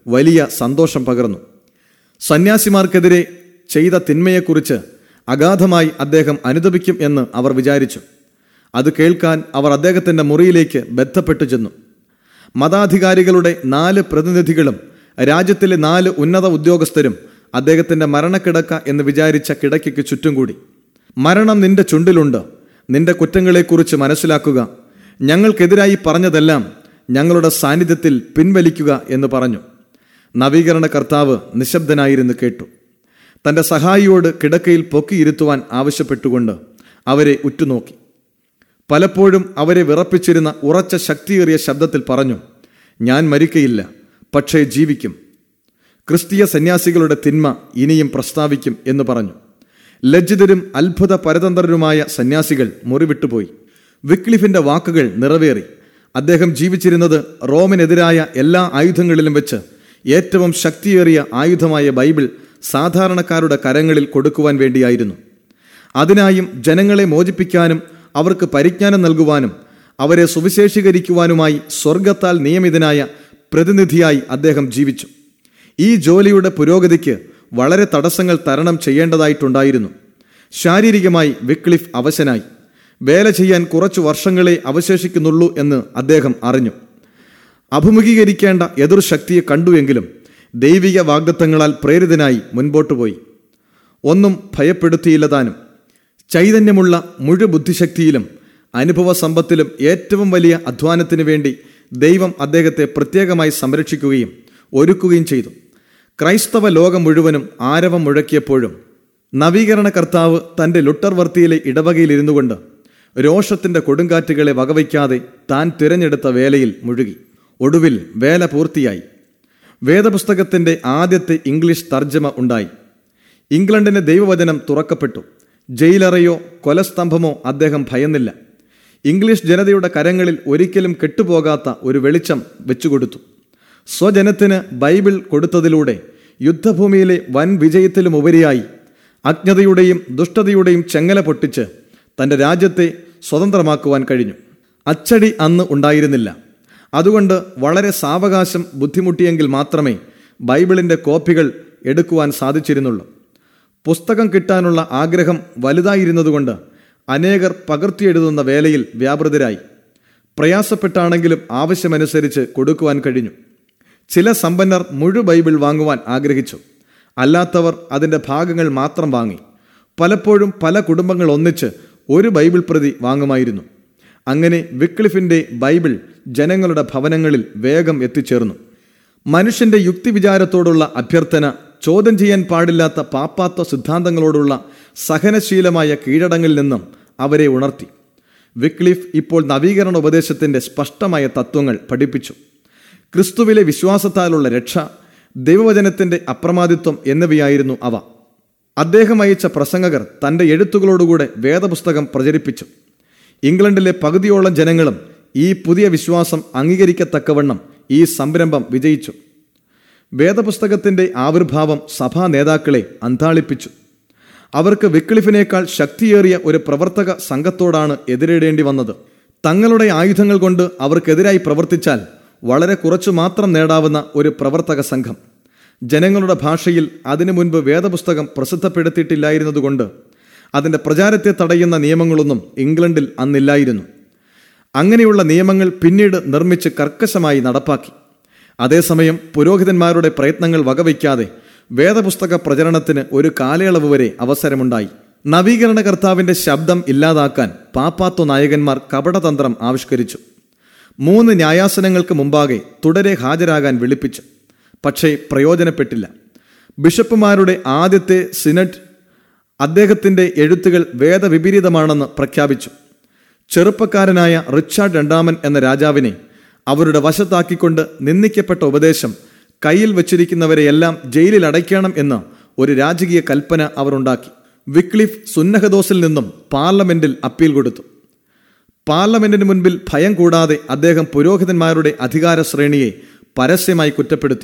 വലിയ സന്തോഷം പകർന്നു സന്യാസിമാർക്കെതിരെ ചെയ്ത തിന്മയെക്കുറിച്ച് അഗാധമായി അദ്ദേഹം അനുദപിക്കും എന്ന് അവർ വിചാരിച്ചു അത് കേൾക്കാൻ അവർ അദ്ദേഹത്തിൻ്റെ മുറിയിലേക്ക് ബന്ധപ്പെട്ടു ചെന്നു മതാധികാരികളുടെ നാല് പ്രതിനിധികളും രാജ്യത്തിലെ നാല് ഉന്നത ഉദ്യോഗസ്ഥരും അദ്ദേഹത്തിൻ്റെ മരണക്കിടക്ക എന്ന് വിചാരിച്ച കിടക്കയ്ക്ക് ചുറ്റും കൂടി മരണം നിന്റെ ചുണ്ടിലുണ്ട് നിന്റെ കുറ്റങ്ങളെക്കുറിച്ച് മനസ്സിലാക്കുക ഞങ്ങൾക്കെതിരായി പറഞ്ഞതെല്ലാം ഞങ്ങളുടെ സാന്നിധ്യത്തിൽ പിൻവലിക്കുക എന്ന് പറഞ്ഞു നവീകരണ കർത്താവ് നിശബ്ദനായിരുന്നു കേട്ടു തൻ്റെ സഹായിയോട് കിടക്കയിൽ പൊക്കിയിരുത്തുവാൻ ആവശ്യപ്പെട്ടുകൊണ്ട് അവരെ ഉറ്റുനോക്കി പലപ്പോഴും അവരെ വിറപ്പിച്ചിരുന്ന ഉറച്ച ശക്തിയേറിയ ശബ്ദത്തിൽ പറഞ്ഞു ഞാൻ മരിക്കയില്ല പക്ഷേ ജീവിക്കും ക്രിസ്തീയ സന്യാസികളുടെ തിന്മ ഇനിയും പ്രസ്താവിക്കും എന്ന് പറഞ്ഞു ലജ്ജിതരും അത്ഭുത പരതന്ത്രരുമായ സന്യാസികൾ മുറിവിട്ടുപോയി വിക്ലിഫിന്റെ വാക്കുകൾ നിറവേറി അദ്ദേഹം ജീവിച്ചിരുന്നത് റോമിനെതിരായ എല്ലാ ആയുധങ്ങളിലും വെച്ച് ഏറ്റവും ശക്തിയേറിയ ആയുധമായ ബൈബിൾ സാധാരണക്കാരുടെ കരങ്ങളിൽ കൊടുക്കുവാൻ വേണ്ടിയായിരുന്നു അതിനായും ജനങ്ങളെ മോചിപ്പിക്കാനും അവർക്ക് പരിജ്ഞാനം നൽകുവാനും അവരെ സുവിശേഷീകരിക്കുവാനുമായി സ്വർഗത്താൽ നിയമിതനായ പ്രതിനിധിയായി അദ്ദേഹം ജീവിച്ചു ഈ ജോലിയുടെ പുരോഗതിക്ക് വളരെ തടസ്സങ്ങൾ തരണം ചെയ്യേണ്ടതായിട്ടുണ്ടായിരുന്നു ശാരീരികമായി വിക്ലിഫ് അവശനായി വേല ചെയ്യാൻ കുറച്ചു വർഷങ്ങളെ അവശേഷിക്കുന്നുള്ളൂ എന്ന് അദ്ദേഹം അറിഞ്ഞു അഭിമുഖീകരിക്കേണ്ട എതിർശക്തിയെ കണ്ടുവെങ്കിലും ദൈവിക വാഗ്ദത്തങ്ങളാൽ പ്രേരിതനായി മുൻപോട്ടു പോയി ഒന്നും ഭയപ്പെടുത്തിയില്ല താനും ചൈതന്യമുള്ള മുഴുബുദ്ധിശക്തിയിലും അനുഭവ സമ്പത്തിലും ഏറ്റവും വലിയ അധ്വാനത്തിനു വേണ്ടി ദൈവം അദ്ദേഹത്തെ പ്രത്യേകമായി സംരക്ഷിക്കുകയും ഒരുക്കുകയും ചെയ്തു ക്രൈസ്തവ ലോകം മുഴുവനും ആരവം മുഴക്കിയപ്പോഴും നവീകരണ കർത്താവ് തൻ്റെ ലുട്ടർവർത്തിയിലെ ഇടവകയിൽ കൊണ്ട് രോഷത്തിൻ്റെ കൊടുങ്കാറ്റുകളെ വകവയ്ക്കാതെ താൻ തിരഞ്ഞെടുത്ത വേലയിൽ മുഴുകി ഒടുവിൽ വേല പൂർത്തിയായി വേദപുസ്തകത്തിൻ്റെ ആദ്യത്തെ ഇംഗ്ലീഷ് തർജ്ജമ ഉണ്ടായി ഇംഗ്ലണ്ടിന് ദൈവവചനം തുറക്കപ്പെട്ടു ജയിലറയോ കൊലസ്തംഭമോ അദ്ദേഹം ഭയന്നില്ല ഇംഗ്ലീഷ് ജനതയുടെ കരങ്ങളിൽ ഒരിക്കലും കെട്ടുപോകാത്ത ഒരു വെളിച്ചം വെച്ചുകൊടുത്തു സ്വജനത്തിന് ബൈബിൾ കൊടുത്തതിലൂടെ യുദ്ധഭൂമിയിലെ വൻ വിജയത്തിലുമുപരിയായി അജ്ഞതയുടെയും ദുഷ്ടതയുടെയും ചെങ്ങല പൊട്ടിച്ച് തൻ്റെ രാജ്യത്തെ സ്വതന്ത്രമാക്കുവാൻ കഴിഞ്ഞു അച്ചടി അന്ന് ഉണ്ടായിരുന്നില്ല അതുകൊണ്ട് വളരെ സാവകാശം ബുദ്ധിമുട്ടിയെങ്കിൽ മാത്രമേ ബൈബിളിൻ്റെ കോപ്പികൾ എടുക്കുവാൻ സാധിച്ചിരുന്നുള്ളൂ പുസ്തകം കിട്ടാനുള്ള ആഗ്രഹം വലുതായിരുന്നതുകൊണ്ട് അനേകർ പകർത്തിയെഴുതുന്ന വേലയിൽ വ്യാപൃതരായി പ്രയാസപ്പെട്ടാണെങ്കിലും ആവശ്യമനുസരിച്ച് കൊടുക്കുവാൻ കഴിഞ്ഞു ചില സമ്പന്നർ മുഴു ബൈബിൾ വാങ്ങുവാൻ ആഗ്രഹിച്ചു അല്ലാത്തവർ അതിൻ്റെ ഭാഗങ്ങൾ മാത്രം വാങ്ങി പലപ്പോഴും പല കുടുംബങ്ങൾ ഒന്നിച്ച് ഒരു ബൈബിൾ പ്രതി വാങ്ങുമായിരുന്നു അങ്ങനെ വിക്ലിഫിൻ്റെ ബൈബിൾ ജനങ്ങളുടെ ഭവനങ്ങളിൽ വേഗം എത്തിച്ചേർന്നു മനുഷ്യന്റെ യുക്തിവിചാരത്തോടുള്ള അഭ്യർത്ഥന ചോദ്യം ചെയ്യാൻ പാടില്ലാത്ത പാപ്പാത്വ സിദ്ധാന്തങ്ങളോടുള്ള സഹനശീലമായ കീഴടങ്ങിൽ നിന്നും അവരെ ഉണർത്തി വിക്ലിഫ് ഇപ്പോൾ നവീകരണ ഉപദേശത്തിന്റെ സ്പഷ്ടമായ തത്വങ്ങൾ പഠിപ്പിച്ചു ക്രിസ്തുവിലെ വിശ്വാസത്താലുള്ള രക്ഷ ദൈവവചനത്തിന്റെ അപ്രമാദിത്വം എന്നിവയായിരുന്നു അവ അദ്ദേഹം അയച്ച പ്രസംഗകർ തന്റെ എഴുത്തുകളോടുകൂടെ വേദപുസ്തകം പ്രചരിപ്പിച്ചു ഇംഗ്ലണ്ടിലെ പകുതിയോളം ജനങ്ങളും ഈ പുതിയ വിശ്വാസം അംഗീകരിക്കത്തക്കവണ്ണം ഈ സംരംഭം വിജയിച്ചു വേദപുസ്തകത്തിന്റെ ആവിർഭാവം സഭാ നേതാക്കളെ അന്താളിപ്പിച്ചു അവർക്ക് വിക്ലിഫിനേക്കാൾ ശക്തിയേറിയ ഒരു പ്രവർത്തക സംഘത്തോടാണ് എതിരിടേണ്ടി വന്നത് തങ്ങളുടെ ആയുധങ്ങൾ കൊണ്ട് അവർക്കെതിരായി പ്രവർത്തിച്ചാൽ വളരെ കുറച്ചു മാത്രം നേടാവുന്ന ഒരു പ്രവർത്തക സംഘം ജനങ്ങളുടെ ഭാഷയിൽ അതിനു മുൻപ് വേദപുസ്തകം പ്രസിദ്ധപ്പെടുത്തിയിട്ടില്ലായിരുന്നതുകൊണ്ട് അതിൻ്റെ പ്രചാരത്തെ തടയുന്ന നിയമങ്ങളൊന്നും ഇംഗ്ലണ്ടിൽ അന്നില്ലായിരുന്നു അങ്ങനെയുള്ള നിയമങ്ങൾ പിന്നീട് നിർമ്മിച്ച് കർക്കശമായി നടപ്പാക്കി അതേസമയം പുരോഹിതന്മാരുടെ പ്രയത്നങ്ങൾ വകവയ്ക്കാതെ വേദപുസ്തക പ്രചരണത്തിന് ഒരു കാലയളവ് വരെ അവസരമുണ്ടായി നവീകരണ കർത്താവിന്റെ ശബ്ദം ഇല്ലാതാക്കാൻ പാപ്പാത്വ നായകന്മാർ കപടതന്ത്രം ആവിഷ്കരിച്ചു മൂന്ന് ന്യായാസനങ്ങൾക്ക് മുമ്പാകെ തുടരെ ഹാജരാകാൻ വിളിപ്പിച്ചു പക്ഷേ പ്രയോജനപ്പെട്ടില്ല ബിഷപ്പുമാരുടെ ആദ്യത്തെ സിനഡ് അദ്ദേഹത്തിന്റെ എഴുത്തുകൾ വേദവിപരീതമാണെന്ന് പ്രഖ്യാപിച്ചു ചെറുപ്പക്കാരനായ റിച്ചാർഡ് രണ്ടാമൻ എന്ന രാജാവിനെ അവരുടെ വശത്താക്കിക്കൊണ്ട് നിന്ദിക്കപ്പെട്ട ഉപദേശം കയ്യിൽ വച്ചിരിക്കുന്നവരെയെല്ലാം ജയിലിൽ അടയ്ക്കണം എന്ന് ഒരു രാജകീയ കൽപ്പന അവർ ഉണ്ടാക്കി വിക്ലിഫ് സുന്നഹദോസിൽ നിന്നും പാർലമെന്റിൽ അപ്പീൽ കൊടുത്തു പാർലമെന്റിന് മുൻപിൽ ഭയം കൂടാതെ അദ്ദേഹം പുരോഹിതന്മാരുടെ അധികാര ശ്രേണിയെ പരസ്യമായി കുറ്റപ്പെടുത്തി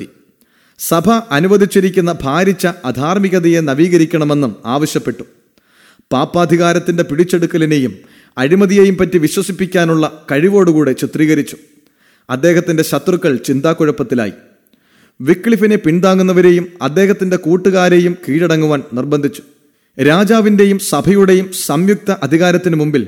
സഭ അനുവദിച്ചിരിക്കുന്ന ഭാരിച്ച അധാർമികതയെ നവീകരിക്കണമെന്നും ആവശ്യപ്പെട്ടു പാപ്പാധികാരത്തിന്റെ പിടിച്ചെടുക്കലിനെയും അഴിമതിയെയും പറ്റി വിശ്വസിപ്പിക്കാനുള്ള കഴിവോടുകൂടെ ചിത്രീകരിച്ചു അദ്ദേഹത്തിന്റെ ശത്രുക്കൾ ചിന്താക്കുഴപ്പത്തിലായി വിക്ലിഫിനെ പിന്താങ്ങുന്നവരെയും അദ്ദേഹത്തിന്റെ കൂട്ടുകാരെയും കീഴടങ്ങുവാൻ നിർബന്ധിച്ചു രാജാവിന്റെയും സഭയുടെയും സംയുക്ത അധികാരത്തിന് മുമ്പിൽ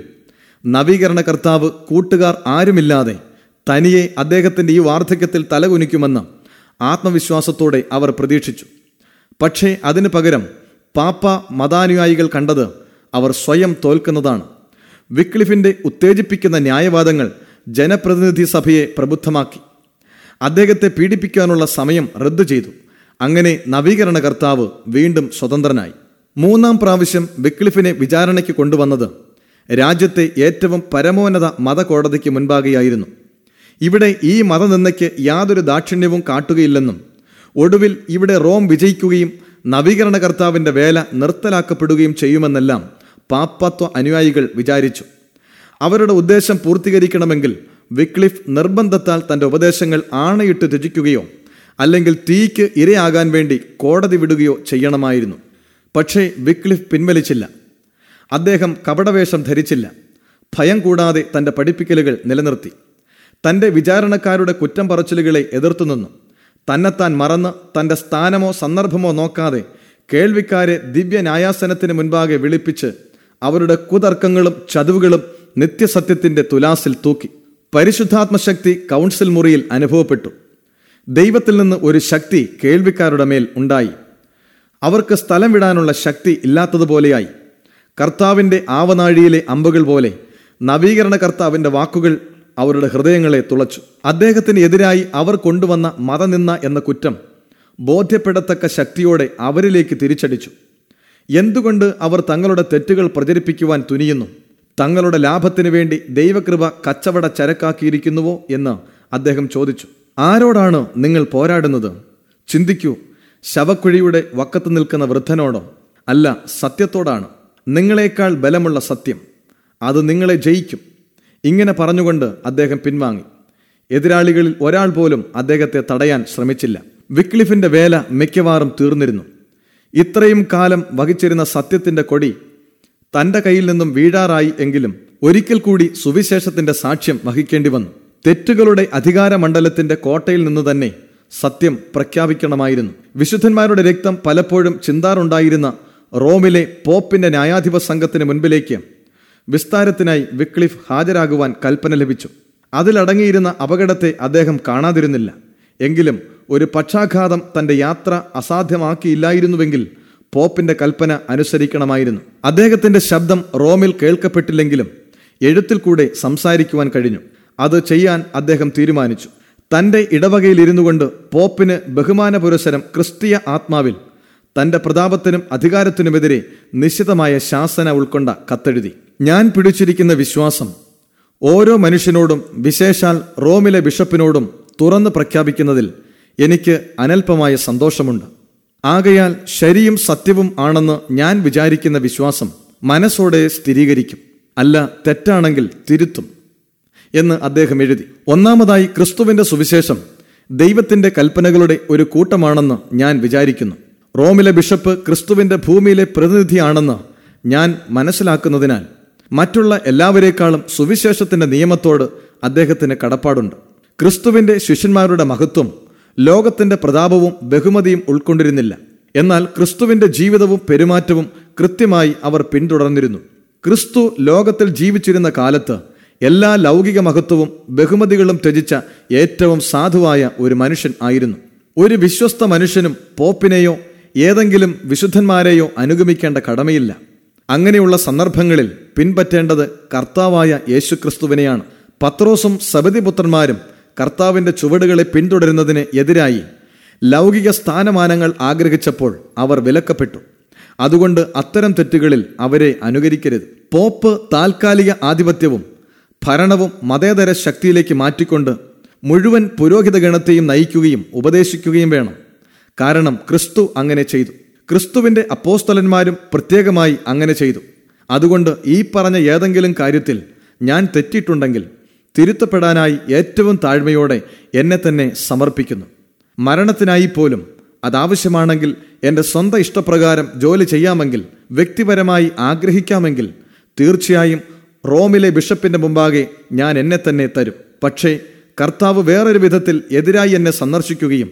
നവീകരണ കർത്താവ് കൂട്ടുകാർ ആരുമില്ലാതെ തനിയെ അദ്ദേഹത്തിന്റെ ഈ വാർദ്ധക്യത്തിൽ തലകുനിക്കുമെന്ന് ആത്മവിശ്വാസത്തോടെ അവർ പ്രതീക്ഷിച്ചു പക്ഷേ അതിനു പകരം പാപ്പ മതാനുയായികൾ കണ്ടത് അവർ സ്വയം തോൽക്കുന്നതാണ് വിക്ലിഫിന്റെ ഉത്തേജിപ്പിക്കുന്ന ന്യായവാദങ്ങൾ ജനപ്രതിനിധി സഭയെ പ്രബുദ്ധമാക്കി അദ്ദേഹത്തെ പീഡിപ്പിക്കാനുള്ള സമയം റദ്ദു ചെയ്തു അങ്ങനെ നവീകരണ കർത്താവ് വീണ്ടും സ്വതന്ത്രനായി മൂന്നാം പ്രാവശ്യം വിക്ലിഫിനെ വിചാരണയ്ക്ക് കൊണ്ടുവന്നത് രാജ്യത്തെ ഏറ്റവും പരമോന്നത മതകോടതിക്ക് മുൻപാകെയായിരുന്നു ഇവിടെ ഈ മതനിന്ദയ്ക്ക് യാതൊരു ദാക്ഷിണ്യവും കാട്ടുകയില്ലെന്നും ഒടുവിൽ ഇവിടെ റോം വിജയിക്കുകയും നവീകരണ കർത്താവിന്റെ വേല നിർത്തലാക്കപ്പെടുകയും ചെയ്യുമെന്നെല്ലാം പാപ്പത്വ അനുയായികൾ വിചാരിച്ചു അവരുടെ ഉദ്ദേശം പൂർത്തീകരിക്കണമെങ്കിൽ വിക്ലിഫ് നിർബന്ധത്താൽ തന്റെ ഉപദേശങ്ങൾ ആണയിട്ട് രചിക്കുകയോ അല്ലെങ്കിൽ തീക്ക് ഇരയാകാൻ വേണ്ടി കോടതി വിടുകയോ ചെയ്യണമായിരുന്നു പക്ഷേ വിക്ലിഫ് പിൻവലിച്ചില്ല അദ്ദേഹം കപടവേഷം ധരിച്ചില്ല ഭയം കൂടാതെ തന്റെ പഠിപ്പിക്കലുകൾ നിലനിർത്തി തന്റെ വിചാരണക്കാരുടെ കുറ്റം പറച്ചിലുകളെ എതിർത്തുനിന്നു തന്നെത്താൻ മറന്ന് തന്റെ സ്ഥാനമോ സന്ദർഭമോ നോക്കാതെ കേൾവിക്കാരെ ദിവ്യ ന്യായാസനത്തിന് മുൻപാകെ വിളിപ്പിച്ച് അവരുടെ കുതർക്കങ്ങളും ചതുവുകളും നിത്യസത്യത്തിന്റെ തുലാസിൽ തൂക്കി പരിശുദ്ധാത്മശക്തി കൗൺസിൽ മുറിയിൽ അനുഭവപ്പെട്ടു ദൈവത്തിൽ നിന്ന് ഒരു ശക്തി കേൾവിക്കാരുടെ മേൽ ഉണ്ടായി അവർക്ക് സ്ഥലം വിടാനുള്ള ശക്തി ഇല്ലാത്തതുപോലെയായി കർത്താവിന്റെ ആവനാഴിയിലെ അമ്പുകൾ പോലെ നവീകരണ കർത്താവിന്റെ വാക്കുകൾ അവരുടെ ഹൃദയങ്ങളെ തുളച്ചു അദ്ദേഹത്തിന് എതിരായി അവർ കൊണ്ടുവന്ന മതനിന്ന എന്ന കുറ്റം ബോധ്യപ്പെടത്തക്ക ശക്തിയോടെ അവരിലേക്ക് തിരിച്ചടിച്ചു എന്തുകൊണ്ട് അവർ തങ്ങളുടെ തെറ്റുകൾ പ്രചരിപ്പിക്കുവാൻ തുനിയുന്നു തങ്ങളുടെ ലാഭത്തിനു വേണ്ടി ദൈവകൃപ കച്ചവട ചരക്കാക്കിയിരിക്കുന്നുവോ എന്ന് അദ്ദേഹം ചോദിച്ചു ആരോടാണ് നിങ്ങൾ പോരാടുന്നത് ചിന്തിക്കൂ ശവക്കുഴിയുടെ വക്കത്ത് നിൽക്കുന്ന വൃദ്ധനോടോ അല്ല സത്യത്തോടാണ് നിങ്ങളെക്കാൾ ബലമുള്ള സത്യം അത് നിങ്ങളെ ജയിക്കും ഇങ്ങനെ പറഞ്ഞുകൊണ്ട് അദ്ദേഹം പിൻവാങ്ങി എതിരാളികളിൽ ഒരാൾ പോലും അദ്ദേഹത്തെ തടയാൻ ശ്രമിച്ചില്ല വിക്ലിഫിന്റെ വേല മിക്കവാറും തീർന്നിരുന്നു ഇത്രയും കാലം വഹിച്ചിരുന്ന സത്യത്തിന്റെ കൊടി തന്റെ കയ്യിൽ നിന്നും വീഴാറായി എങ്കിലും ഒരിക്കൽ കൂടി സുവിശേഷത്തിന്റെ സാക്ഷ്യം വഹിക്കേണ്ടി വന്നു തെറ്റുകളുടെ അധികാരമണ്ഡലത്തിന്റെ കോട്ടയിൽ നിന്ന് തന്നെ സത്യം പ്രഖ്യാപിക്കണമായിരുന്നു വിശുദ്ധന്മാരുടെ രക്തം പലപ്പോഴും ചിന്താറുണ്ടായിരുന്ന റോമിലെ പോപ്പിന്റെ ന്യായാധിപ സംഘത്തിന് മുൻപിലേക്ക് വിസ്താരത്തിനായി വിക്ലിഫ് ഹാജരാകുവാൻ കൽപ്പന ലഭിച്ചു അതിലടങ്ങിയിരുന്ന അപകടത്തെ അദ്ദേഹം കാണാതിരുന്നില്ല എങ്കിലും ഒരു പക്ഷാഘാതം തന്റെ യാത്ര അസാധ്യമാക്കിയില്ലായിരുന്നുവെങ്കിൽ പോപ്പിന്റെ കൽപ്പന അനുസരിക്കണമായിരുന്നു അദ്ദേഹത്തിന്റെ ശബ്ദം റോമിൽ കേൾക്കപ്പെട്ടില്ലെങ്കിലും എഴുത്തിൽ കൂടെ സംസാരിക്കുവാൻ കഴിഞ്ഞു അത് ചെയ്യാൻ അദ്ദേഹം തീരുമാനിച്ചു തന്റെ ഇടവകയിൽ ഇരുന്നു കൊണ്ട് പോപ്പിന് ബഹുമാന പുരസരം ക്രിസ്തീയ ആത്മാവിൽ തന്റെ പ്രതാപത്തിനും അധികാരത്തിനുമെതിരെ നിശ്ചിതമായ ശാസന ഉൾക്കൊണ്ട കത്തെഴുതി ഞാൻ പിടിച്ചിരിക്കുന്ന വിശ്വാസം ഓരോ മനുഷ്യനോടും വിശേഷാൽ റോമിലെ ബിഷപ്പിനോടും തുറന്ന് പ്രഖ്യാപിക്കുന്നതിൽ എനിക്ക് അനൽപമായ സന്തോഷമുണ്ട് ആകയാൽ ശരിയും സത്യവും ആണെന്ന് ഞാൻ വിചാരിക്കുന്ന വിശ്വാസം മനസ്സോടെ സ്ഥിരീകരിക്കും അല്ല തെറ്റാണെങ്കിൽ തിരുത്തും എന്ന് അദ്ദേഹം എഴുതി ഒന്നാമതായി ക്രിസ്തുവിന്റെ സുവിശേഷം ദൈവത്തിന്റെ കൽപ്പനകളുടെ ഒരു കൂട്ടമാണെന്ന് ഞാൻ വിചാരിക്കുന്നു റോമിലെ ബിഷപ്പ് ക്രിസ്തുവിന്റെ ഭൂമിയിലെ പ്രതിനിധിയാണെന്ന് ഞാൻ മനസ്സിലാക്കുന്നതിനാൽ മറ്റുള്ള എല്ലാവരേക്കാളും സുവിശേഷത്തിന്റെ നിയമത്തോട് അദ്ദേഹത്തിന് കടപ്പാടുണ്ട് ക്രിസ്തുവിന്റെ ശിഷ്യന്മാരുടെ മഹത്വം ലോകത്തിന്റെ പ്രതാപവും ബഹുമതിയും ഉൾക്കൊണ്ടിരുന്നില്ല എന്നാൽ ക്രിസ്തുവിന്റെ ജീവിതവും പെരുമാറ്റവും കൃത്യമായി അവർ പിന്തുടർന്നിരുന്നു ക്രിസ്തു ലോകത്തിൽ ജീവിച്ചിരുന്ന കാലത്ത് എല്ലാ ലൗകിക മഹത്വവും ബഹുമതികളും ത്യജിച്ച ഏറ്റവും സാധുവായ ഒരു മനുഷ്യൻ ആയിരുന്നു ഒരു വിശ്വസ്ത മനുഷ്യനും പോപ്പിനെയോ ഏതെങ്കിലും വിശുദ്ധന്മാരെയോ അനുഗമിക്കേണ്ട കടമയില്ല അങ്ങനെയുള്ള സന്ദർഭങ്ങളിൽ പിൻപറ്റേണ്ടത് കർത്താവായ യേശുക്രിസ്തുവിനെയാണ് പത്രോസും സബതിപുത്രന്മാരും കർത്താവിന്റെ ചുവടുകളെ പിന്തുടരുന്നതിന് എതിരായി ലൗകിക സ്ഥാനമാനങ്ങൾ ആഗ്രഹിച്ചപ്പോൾ അവർ വിലക്കപ്പെട്ടു അതുകൊണ്ട് അത്തരം തെറ്റുകളിൽ അവരെ അനുകരിക്കരുത് പോപ്പ് താൽക്കാലിക ആധിപത്യവും ഭരണവും മതേതര ശക്തിയിലേക്ക് മാറ്റിക്കൊണ്ട് മുഴുവൻ പുരോഹിത ഗണത്തെയും നയിക്കുകയും ഉപദേശിക്കുകയും വേണം കാരണം ക്രിസ്തു അങ്ങനെ ചെയ്തു ക്രിസ്തുവിന്റെ അപ്പോസ്തലന്മാരും പ്രത്യേകമായി അങ്ങനെ ചെയ്തു അതുകൊണ്ട് ഈ പറഞ്ഞ ഏതെങ്കിലും കാര്യത്തിൽ ഞാൻ തെറ്റിയിട്ടുണ്ടെങ്കിൽ തിരുത്തപ്പെടാനായി ഏറ്റവും താഴ്മയോടെ എന്നെ തന്നെ സമർപ്പിക്കുന്നു മരണത്തിനായി പോലും അതാവശ്യമാണെങ്കിൽ എൻ്റെ സ്വന്തം ഇഷ്ടപ്രകാരം ജോലി ചെയ്യാമെങ്കിൽ വ്യക്തിപരമായി ആഗ്രഹിക്കാമെങ്കിൽ തീർച്ചയായും റോമിലെ ബിഷപ്പിന്റെ മുമ്പാകെ ഞാൻ എന്നെ തന്നെ തരും പക്ഷേ കർത്താവ് വേറൊരു വിധത്തിൽ എതിരായി എന്നെ സന്ദർശിക്കുകയും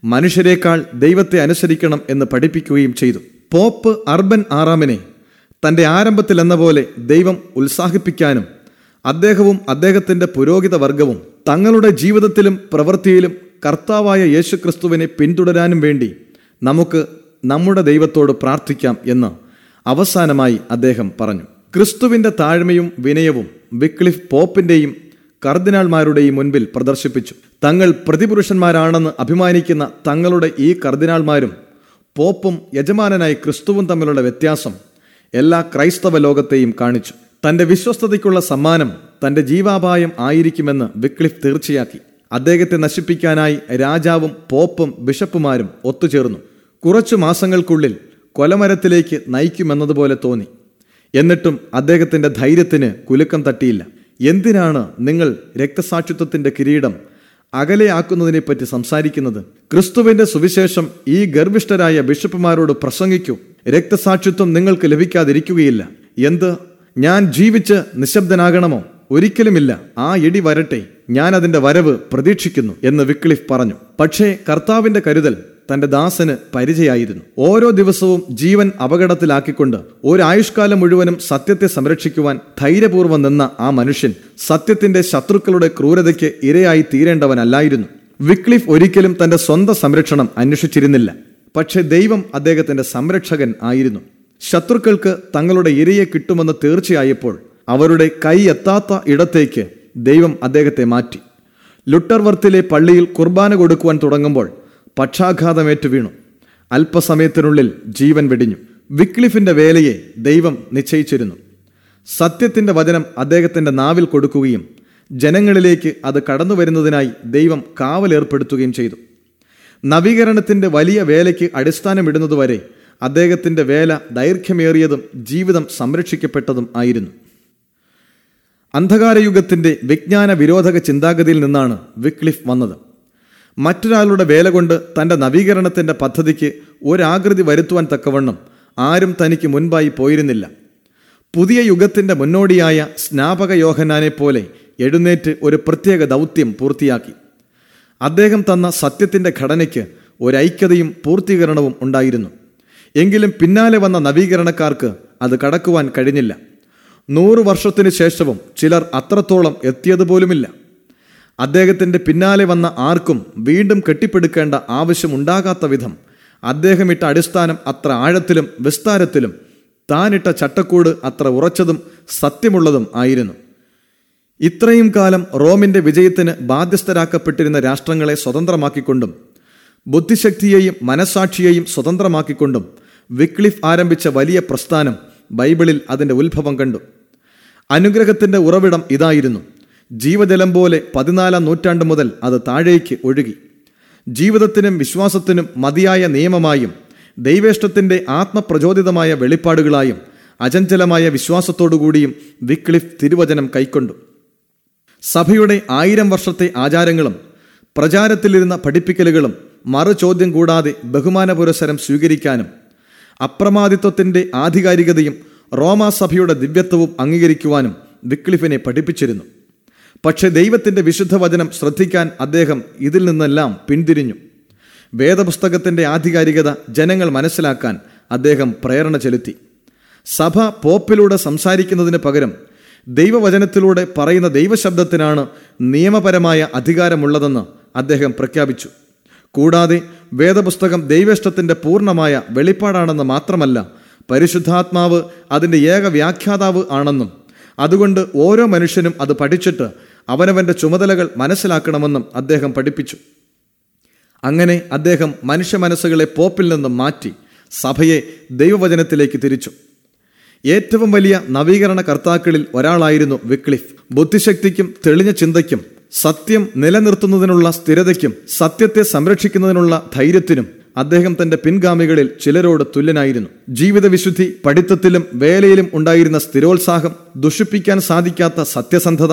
മനുഷ്യരെക്കാൾ ദൈവത്തെ അനുസരിക്കണം എന്ന് പഠിപ്പിക്കുകയും ചെയ്തു പോപ്പ് അർബൻ ആറാമിനെ തന്റെ ആരംഭത്തിൽ എന്ന പോലെ ദൈവം ഉത്സാഹിപ്പിക്കാനും അദ്ദേഹവും അദ്ദേഹത്തിന്റെ പുരോഹിത വർഗവും തങ്ങളുടെ ജീവിതത്തിലും പ്രവൃത്തിയിലും കർത്താവായ യേശുക്രിസ്തുവിനെ പിന്തുടരാനും വേണ്ടി നമുക്ക് നമ്മുടെ ദൈവത്തോട് പ്രാർത്ഥിക്കാം എന്ന് അവസാനമായി അദ്ദേഹം പറഞ്ഞു ക്രിസ്തുവിന്റെ താഴ്മയും വിനയവും വിക്ലിഫ് പോപ്പിന്റെയും കർദിനാൾമാരുടെയും മുൻപിൽ പ്രദർശിപ്പിച്ചു തങ്ങൾ പ്രതിപുരുഷന്മാരാണെന്ന് അഭിമാനിക്കുന്ന തങ്ങളുടെ ഈ കർദിനാൾമാരും പോപ്പും യജമാനനായ ക്രിസ്തുവും തമ്മിലുള്ള വ്യത്യാസം എല്ലാ ക്രൈസ്തവ ലോകത്തെയും കാണിച്ചു തന്റെ വിശ്വസ്തതയ്ക്കുള്ള സമ്മാനം തന്റെ ജീവാപായം ആയിരിക്കുമെന്ന് വിക്ലിഫ് തീർച്ചയാക്കി അദ്ദേഹത്തെ നശിപ്പിക്കാനായി രാജാവും പോപ്പും ബിഷപ്പുമാരും ഒത്തുചേർന്നു കുറച്ചു മാസങ്ങൾക്കുള്ളിൽ കൊലമരത്തിലേക്ക് നയിക്കുമെന്നതുപോലെ തോന്നി എന്നിട്ടും അദ്ദേഹത്തിന്റെ ധൈര്യത്തിന് കുലുക്കം തട്ടിയില്ല എന്തിനാണ് നിങ്ങൾ രക്തസാക്ഷിത്വത്തിന്റെ കിരീടം അകലെയാക്കുന്നതിനെപ്പറ്റി സംസാരിക്കുന്നത് ക്രിസ്തുവിന്റെ സുവിശേഷം ഈ ഗർഭിഷ്ഠരായ ബിഷപ്പുമാരോട് പ്രസംഗിക്കൂ രക്തസാക്ഷിത്വം നിങ്ങൾക്ക് ലഭിക്കാതിരിക്കുകയില്ല എന്ത് ഞാൻ ജീവിച്ച് നിശബ്ദനാകണമോ ഒരിക്കലുമില്ല ആ ഇടി വരട്ടെ ഞാൻ അതിന്റെ വരവ് പ്രതീക്ഷിക്കുന്നു എന്ന് വിക്ലിഫ് പറഞ്ഞു പക്ഷേ കർത്താവിന്റെ കരുതൽ തന്റെ ദാസന് പരിചയായിരുന്നു ഓരോ ദിവസവും ജീവൻ അപകടത്തിലാക്കിക്കൊണ്ട് ഒരായുഷ്കാലം മുഴുവനും സത്യത്തെ സംരക്ഷിക്കുവാൻ ധൈര്യപൂർവ്വം നിന്ന ആ മനുഷ്യൻ സത്യത്തിന്റെ ശത്രുക്കളുടെ ക്രൂരതയ്ക്ക് ഇരയായി തീരേണ്ടവനല്ലായിരുന്നു വിക്ലിഫ് ഒരിക്കലും തന്റെ സ്വന്തം സംരക്ഷണം അന്വേഷിച്ചിരുന്നില്ല പക്ഷേ ദൈവം അദ്ദേഹത്തിന്റെ സംരക്ഷകൻ ആയിരുന്നു ശത്രുക്കൾക്ക് തങ്ങളുടെ ഇരയെ കിട്ടുമെന്ന് തീർച്ചയായപ്പോൾ അവരുടെ കൈ എത്താത്ത ഇടത്തേക്ക് ദൈവം അദ്ദേഹത്തെ മാറ്റി ലുട്ടർവർത്തിലെ പള്ളിയിൽ കുർബാന കൊടുക്കുവാൻ തുടങ്ങുമ്പോൾ പക്ഷാഘാതമേറ്റു വീണു അല്പസമയത്തിനുള്ളിൽ ജീവൻ വെടിഞ്ഞു വിക്ലിഫിന്റെ വേലയെ ദൈവം നിശ്ചയിച്ചിരുന്നു സത്യത്തിന്റെ വചനം അദ്ദേഹത്തിന്റെ നാവിൽ കൊടുക്കുകയും ജനങ്ങളിലേക്ക് അത് കടന്നു വരുന്നതിനായി ദൈവം കാവലേർപ്പെടുത്തുകയും ചെയ്തു നവീകരണത്തിന്റെ വലിയ വേലയ്ക്ക് അടിസ്ഥാനമിടുന്നതുവരെ അദ്ദേഹത്തിന്റെ വേല ദൈർഘ്യമേറിയതും ജീവിതം സംരക്ഷിക്കപ്പെട്ടതും ആയിരുന്നു അന്ധകാരയുഗത്തിന്റെ വിജ്ഞാന വിരോധക ചിന്താഗതിയിൽ നിന്നാണ് വിക്ലിഫ് വന്നത് മറ്റൊരാളുടെ വേല കൊണ്ട് തന്റെ നവീകരണത്തിന്റെ പദ്ധതിക്ക് ഒരാകൃതി വരുത്തുവാൻ തക്കവണ്ണം ആരും തനിക്ക് മുൻപായി പോയിരുന്നില്ല പുതിയ യുഗത്തിന്റെ മുന്നോടിയായ സ്നാപക യോഹനാനെ പോലെ എഴുന്നേറ്റ് ഒരു പ്രത്യേക ദൗത്യം പൂർത്തിയാക്കി അദ്ദേഹം തന്ന സത്യത്തിന്റെ ഘടനയ്ക്ക് ഒരൈക്യതയും പൂർത്തീകരണവും ഉണ്ടായിരുന്നു എങ്കിലും പിന്നാലെ വന്ന നവീകരണക്കാർക്ക് അത് കടക്കുവാൻ കഴിഞ്ഞില്ല നൂറു വർഷത്തിനു ശേഷവും ചിലർ അത്രത്തോളം എത്തിയതുപോലുമില്ല അദ്ദേഹത്തിന്റെ പിന്നാലെ വന്ന ആർക്കും വീണ്ടും കെട്ടിപ്പടുക്കേണ്ട ആവശ്യമുണ്ടാകാത്ത വിധം അദ്ദേഹം ഇട്ട അടിസ്ഥാനം അത്ര ആഴത്തിലും വിസ്താരത്തിലും താനിട്ട ചട്ടക്കൂട് അത്ര ഉറച്ചതും സത്യമുള്ളതും ആയിരുന്നു ഇത്രയും കാലം റോമിന്റെ വിജയത്തിന് ബാധ്യസ്ഥരാക്കപ്പെട്ടിരുന്ന രാഷ്ട്രങ്ങളെ സ്വതന്ത്രമാക്കിക്കൊണ്ടും ബുദ്ധിശക്തിയെയും മനസാക്ഷിയെയും സ്വതന്ത്രമാക്കിക്കൊണ്ടും വിക്ലിഫ് ആരംഭിച്ച വലിയ പ്രസ്ഥാനം ബൈബിളിൽ അതിന്റെ ഉത്ഭവം കണ്ടു അനുഗ്രഹത്തിന്റെ ഉറവിടം ഇതായിരുന്നു ജീവജലം പോലെ പതിനാലാം നൂറ്റാണ്ട് മുതൽ അത് താഴേക്ക് ഒഴുകി ജീവിതത്തിനും വിശ്വാസത്തിനും മതിയായ നിയമമായും ദൈവേഷ്ടത്തിന്റെ ആത്മപ്രചോദിതമായ വെളിപ്പാടുകളായും അചഞ്ചലമായ വിശ്വാസത്തോടുകൂടിയും വിക്ലിഫ് തിരുവചനം കൈക്കൊണ്ടു സഭയുടെ ആയിരം വർഷത്തെ ആചാരങ്ങളും പ്രചാരത്തിലിരുന്ന പഠിപ്പിക്കലുകളും മറുചോദ്യം കൂടാതെ ബഹുമാന പുരസരം സ്വീകരിക്കാനും അപ്രമാദിത്വത്തിന്റെ ആധികാരികതയും റോമാസഭയുടെ ദിവ്യത്വവും അംഗീകരിക്കുവാനും വിക്ലിഫിനെ പഠിപ്പിച്ചിരുന്നു പക്ഷെ ദൈവത്തിന്റെ വിശുദ്ധ വചനം ശ്രദ്ധിക്കാൻ അദ്ദേഹം ഇതിൽ നിന്നെല്ലാം പിന്തിരിഞ്ഞു വേദപുസ്തകത്തിന്റെ ആധികാരികത ജനങ്ങൾ മനസ്സിലാക്കാൻ അദ്ദേഹം പ്രേരണ ചെലുത്തി സഭ പോപ്പിലൂടെ സംസാരിക്കുന്നതിന് പകരം ദൈവവചനത്തിലൂടെ പറയുന്ന ദൈവശബ്ദത്തിനാണ് നിയമപരമായ അധികാരമുള്ളതെന്ന് അദ്ദേഹം പ്രഖ്യാപിച്ചു കൂടാതെ വേദപുസ്തകം ദൈവേഷ്ടത്തിന്റെ പൂർണ്ണമായ വെളിപ്പാടാണെന്ന് മാത്രമല്ല പരിശുദ്ധാത്മാവ് അതിൻ്റെ ഏക വ്യാഖ്യാതാവ് ആണെന്നും അതുകൊണ്ട് ഓരോ മനുഷ്യനും അത് പഠിച്ചിട്ട് അവനവന്റെ ചുമതലകൾ മനസ്സിലാക്കണമെന്നും അദ്ദേഹം പഠിപ്പിച്ചു അങ്ങനെ അദ്ദേഹം മനുഷ്യ മനസ്സുകളെ പോപ്പിൽ നിന്നും മാറ്റി സഭയെ ദൈവവചനത്തിലേക്ക് തിരിച്ചു ഏറ്റവും വലിയ നവീകരണ കർത്താക്കളിൽ ഒരാളായിരുന്നു വിക്ലിഫ് ബുദ്ധിശക്തിക്കും തെളിഞ്ഞ ചിന്തയ്ക്കും സത്യം നിലനിർത്തുന്നതിനുള്ള സ്ഥിരതയ്ക്കും സത്യത്തെ സംരക്ഷിക്കുന്നതിനുള്ള ധൈര്യത്തിനും അദ്ദേഹം തന്റെ പിൻഗാമികളിൽ ചിലരോട് തുല്യനായിരുന്നു ജീവിത വിശുദ്ധി പഠിത്തത്തിലും വേലയിലും ഉണ്ടായിരുന്ന സ്ഥിരോത്സാഹം ദുഷിപ്പിക്കാൻ സാധിക്കാത്ത സത്യസന്ധത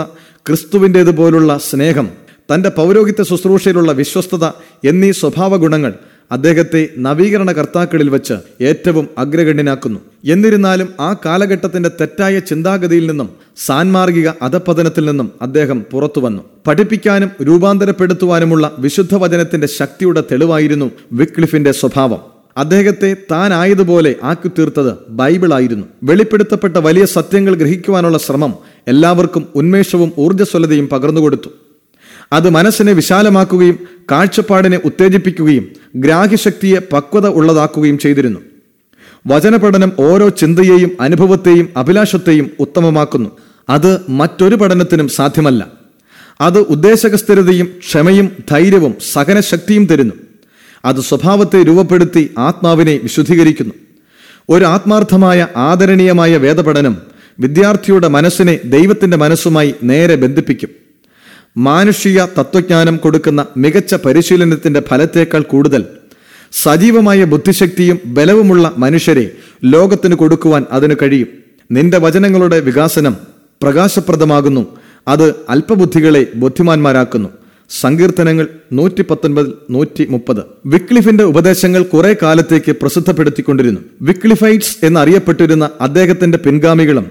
ക്രിസ്തുവിൻ്റേതുപോലുള്ള സ്നേഹം തന്റെ പൗരോഹിത്യ ശുശ്രൂഷയിലുള്ള വിശ്വസ്തത എന്നീ സ്വഭാവ ഗുണങ്ങൾ അദ്ദേഹത്തെ നവീകരണ കർത്താക്കളിൽ വെച്ച് ഏറ്റവും അഗ്രഗണ്യനാക്കുന്നു എന്നിരുന്നാലും ആ കാലഘട്ടത്തിന്റെ തെറ്റായ ചിന്താഗതിയിൽ നിന്നും സാൻമാർഗിക അധപതനത്തിൽ നിന്നും അദ്ദേഹം പുറത്തു വന്നു പഠിപ്പിക്കാനും രൂപാന്തരപ്പെടുത്തുവാനുമുള്ള വിശുദ്ധ വചനത്തിന്റെ ശക്തിയുടെ തെളിവായിരുന്നു വിക്ലിഫിന്റെ സ്വഭാവം അദ്ദേഹത്തെ താനായതുപോലെ ആക്കിത്തീർത്തത് ബൈബിളായിരുന്നു വെളിപ്പെടുത്തപ്പെട്ട വലിയ സത്യങ്ങൾ ഗ്രഹിക്കുവാനുള്ള ശ്രമം എല്ലാവർക്കും ഉന്മേഷവും ഊർജ്ജസ്വലതയും പകർന്നുകൊടുത്തു അത് മനസ്സിനെ വിശാലമാക്കുകയും കാഴ്ചപ്പാടിനെ ഉത്തേജിപ്പിക്കുകയും ഗ്രാഹ്യശക്തിയെ പക്വത ഉള്ളതാക്കുകയും ചെയ്തിരുന്നു വചനപഠനം ഓരോ ചിന്തയെയും അനുഭവത്തെയും അഭിലാഷത്തെയും ഉത്തമമാക്കുന്നു അത് മറ്റൊരു പഠനത്തിനും സാധ്യമല്ല അത് ഉദ്ദേശകസ്ഥിരതയും ക്ഷമയും ധൈര്യവും സഹനശക്തിയും തരുന്നു അത് സ്വഭാവത്തെ രൂപപ്പെടുത്തി ആത്മാവിനെ വിശുദ്ധീകരിക്കുന്നു ഒരു ആത്മാർത്ഥമായ ആദരണീയമായ വേദപഠനം വിദ്യാർത്ഥിയുടെ മനസ്സിനെ ദൈവത്തിന്റെ മനസ്സുമായി നേരെ ബന്ധിപ്പിക്കും മാനുഷിക തത്വജ്ഞാനം കൊടുക്കുന്ന മികച്ച പരിശീലനത്തിന്റെ ഫലത്തേക്കാൾ കൂടുതൽ സജീവമായ ബുദ്ധിശക്തിയും ബലവുമുള്ള മനുഷ്യരെ ലോകത്തിന് കൊടുക്കുവാൻ അതിന് കഴിയും നിന്റെ വചനങ്ങളുടെ വികാസനം പ്രകാശപ്രദമാകുന്നു അത് അല്പബുദ്ധികളെ ബുദ്ധിമാന്മാരാക്കുന്നു സങ്കീർത്തനങ്ങൾ നൂറ്റി പത്തൊൻപത് നൂറ്റി മുപ്പത് വിക്ലിഫിന്റെ ഉപദേശങ്ങൾ കുറെ കാലത്തേക്ക് പ്രസിദ്ധപ്പെടുത്തിക്കൊണ്ടിരുന്നു വിക്ലിഫൈറ്റ്സ് എന്നറിയപ്പെട്ടിരുന്ന അദ്ദേഹത്തിന്റെ പിൻഗാമികളും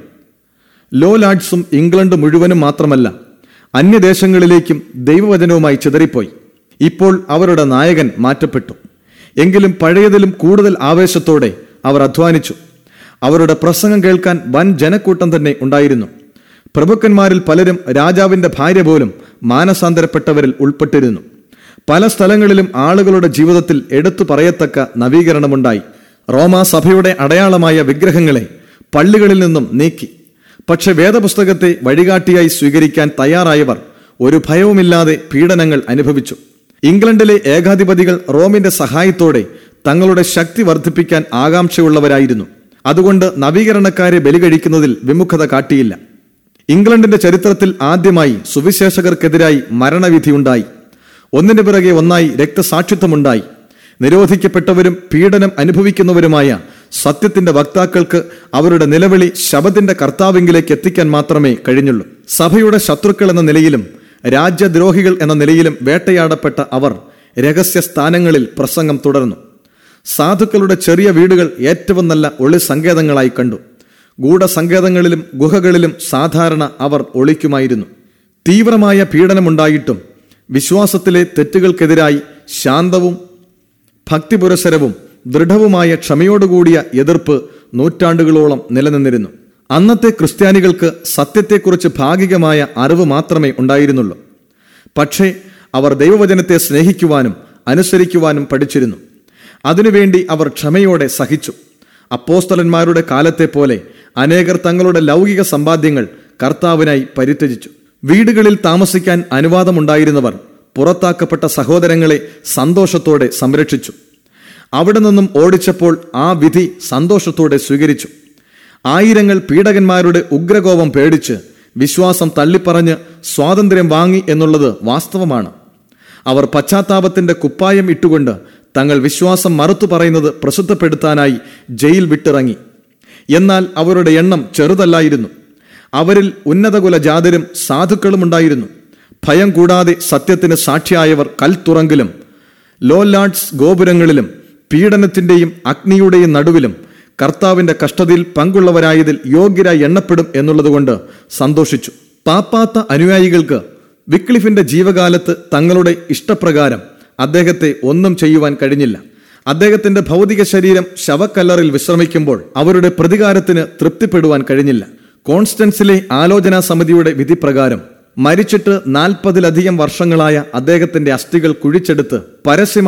ലോ ലാഡ്സും ഇംഗ്ലണ്ട് മുഴുവനും മാത്രമല്ല അന്യദേശങ്ങളിലേക്കും ദൈവവചനവുമായി ചിതറിപ്പോയി ഇപ്പോൾ അവരുടെ നായകൻ മാറ്റപ്പെട്ടു എങ്കിലും പഴയതിലും കൂടുതൽ ആവേശത്തോടെ അവർ അധ്വാനിച്ചു അവരുടെ പ്രസംഗം കേൾക്കാൻ വൻ ജനക്കൂട്ടം തന്നെ ഉണ്ടായിരുന്നു പ്രഭുക്കന്മാരിൽ പലരും രാജാവിന്റെ ഭാര്യ പോലും മാനസാന്തരപ്പെട്ടവരിൽ ഉൾപ്പെട്ടിരുന്നു പല സ്ഥലങ്ങളിലും ആളുകളുടെ ജീവിതത്തിൽ എടുത്തു പറയത്തക്ക നവീകരണമുണ്ടായി റോമാ സഭയുടെ അടയാളമായ വിഗ്രഹങ്ങളെ പള്ളികളിൽ നിന്നും നീക്കി പക്ഷെ വേദപുസ്തകത്തെ വഴികാട്ടിയായി സ്വീകരിക്കാൻ തയ്യാറായവർ ഒരു ഭയവുമില്ലാതെ പീഡനങ്ങൾ അനുഭവിച്ചു ഇംഗ്ലണ്ടിലെ ഏകാധിപതികൾ റോമിന്റെ സഹായത്തോടെ തങ്ങളുടെ ശക്തി വർദ്ധിപ്പിക്കാൻ ആകാംക്ഷയുള്ളവരായിരുന്നു അതുകൊണ്ട് നവീകരണക്കാരെ ബലികഴിക്കുന്നതിൽ വിമുഖത കാട്ടിയില്ല ഇംഗ്ലണ്ടിന്റെ ചരിത്രത്തിൽ ആദ്യമായി സുവിശേഷകർക്കെതിരായി മരണവിധിയുണ്ടായി ഒന്നിനു പിറകെ ഒന്നായി രക്തസാക്ഷിത്വമുണ്ടായി നിരോധിക്കപ്പെട്ടവരും പീഡനം അനുഭവിക്കുന്നവരുമായ സത്യത്തിന്റെ വക്താക്കൾക്ക് അവരുടെ നിലവിളി ശബത്തിന്റെ കർത്താവിങ്കിലേക്ക് എത്തിക്കാൻ മാത്രമേ കഴിഞ്ഞുള്ളൂ സഭയുടെ ശത്രുക്കൾ എന്ന നിലയിലും രാജ്യദ്രോഹികൾ എന്ന നിലയിലും വേട്ടയാടപ്പെട്ട അവർ രഹസ്യ സ്ഥാനങ്ങളിൽ പ്രസംഗം തുടർന്നു സാധുക്കളുടെ ചെറിയ വീടുകൾ ഏറ്റവും നല്ല ഒളി സങ്കേതങ്ങളായി കണ്ടു ഗൂഢസങ്കേതങ്ങളിലും ഗുഹകളിലും സാധാരണ അവർ ഒളിക്കുമായിരുന്നു തീവ്രമായ പീഡനമുണ്ടായിട്ടും വിശ്വാസത്തിലെ തെറ്റുകൾക്കെതിരായി ശാന്തവും ഭക്തിപുരസരവും ദൃഢവുമായ ക്ഷമയോടുകൂടിയ എതിർപ്പ് നൂറ്റാണ്ടുകളോളം നിലനിന്നിരുന്നു അന്നത്തെ ക്രിസ്ത്യാനികൾക്ക് സത്യത്തെക്കുറിച്ച് ഭാഗികമായ അറിവ് മാത്രമേ ഉണ്ടായിരുന്നുള്ളൂ പക്ഷേ അവർ ദൈവവചനത്തെ സ്നേഹിക്കുവാനും അനുസരിക്കുവാനും പഠിച്ചിരുന്നു അതിനുവേണ്ടി അവർ ക്ഷമയോടെ സഹിച്ചു അപ്പോസ്തലന്മാരുടെ കാലത്തെ പോലെ അനേകർ തങ്ങളുടെ ലൗകിക സമ്പാദ്യങ്ങൾ കർത്താവിനായി പരിത്യജിച്ചു വീടുകളിൽ താമസിക്കാൻ അനുവാദമുണ്ടായിരുന്നവർ പുറത്താക്കപ്പെട്ട സഹോദരങ്ങളെ സന്തോഷത്തോടെ സംരക്ഷിച്ചു അവിടെ നിന്നും ഓടിച്ചപ്പോൾ ആ വിധി സന്തോഷത്തോടെ സ്വീകരിച്ചു ആയിരങ്ങൾ പീഡകന്മാരുടെ ഉഗ്രകോപം പേടിച്ച് വിശ്വാസം തള്ളിപ്പറഞ്ഞ് സ്വാതന്ത്ര്യം വാങ്ങി എന്നുള്ളത് വാസ്തവമാണ് അവർ പശ്ചാത്താപത്തിന്റെ കുപ്പായം ഇട്ടുകൊണ്ട് തങ്ങൾ വിശ്വാസം മറുത്തു പറയുന്നത് പ്രസിദ്ധപ്പെടുത്താനായി ജയിൽ വിട്ടിറങ്ങി എന്നാൽ അവരുടെ എണ്ണം ചെറുതല്ലായിരുന്നു അവരിൽ ഉന്നതകുല ജാതരും സാധുക്കളും ഉണ്ടായിരുന്നു ഭയം കൂടാതെ സത്യത്തിന് സാക്ഷിയായവർ കൽത്തുറങ്കിലും ലോലാഡ്സ് ഗോപുരങ്ങളിലും പീഡനത്തിന്റെയും അഗ്നിയുടെയും നടുവിലും കർത്താവിന്റെ കഷ്ടതയിൽ പങ്കുള്ളവരായതിൽ യോഗ്യരായി എണ്ണപ്പെടും എന്നുള്ളതുകൊണ്ട് സന്തോഷിച്ചു പാപ്പാത്ത അനുയായികൾക്ക് വിക്ലിഫിന്റെ ജീവകാലത്ത് തങ്ങളുടെ ഇഷ്ടപ്രകാരം അദ്ദേഹത്തെ ഒന്നും ചെയ്യുവാൻ കഴിഞ്ഞില്ല അദ്ദേഹത്തിന്റെ ഭൗതിക ശരീരം ശവക്കല്ലറിൽ വിശ്രമിക്കുമ്പോൾ അവരുടെ പ്രതികാരത്തിന് തൃപ്തിപ്പെടുവാൻ കഴിഞ്ഞില്ല കോൺസ്റ്റൻസിലെ ആലോചനാ സമിതിയുടെ വിധിപ്രകാരം മരിച്ചിട്ട് നാൽപ്പതിലധികം വർഷങ്ങളായ അദ്ദേഹത്തിന്റെ അസ്ഥികൾ കുഴിച്ചെടുത്ത് പരസ്യമായി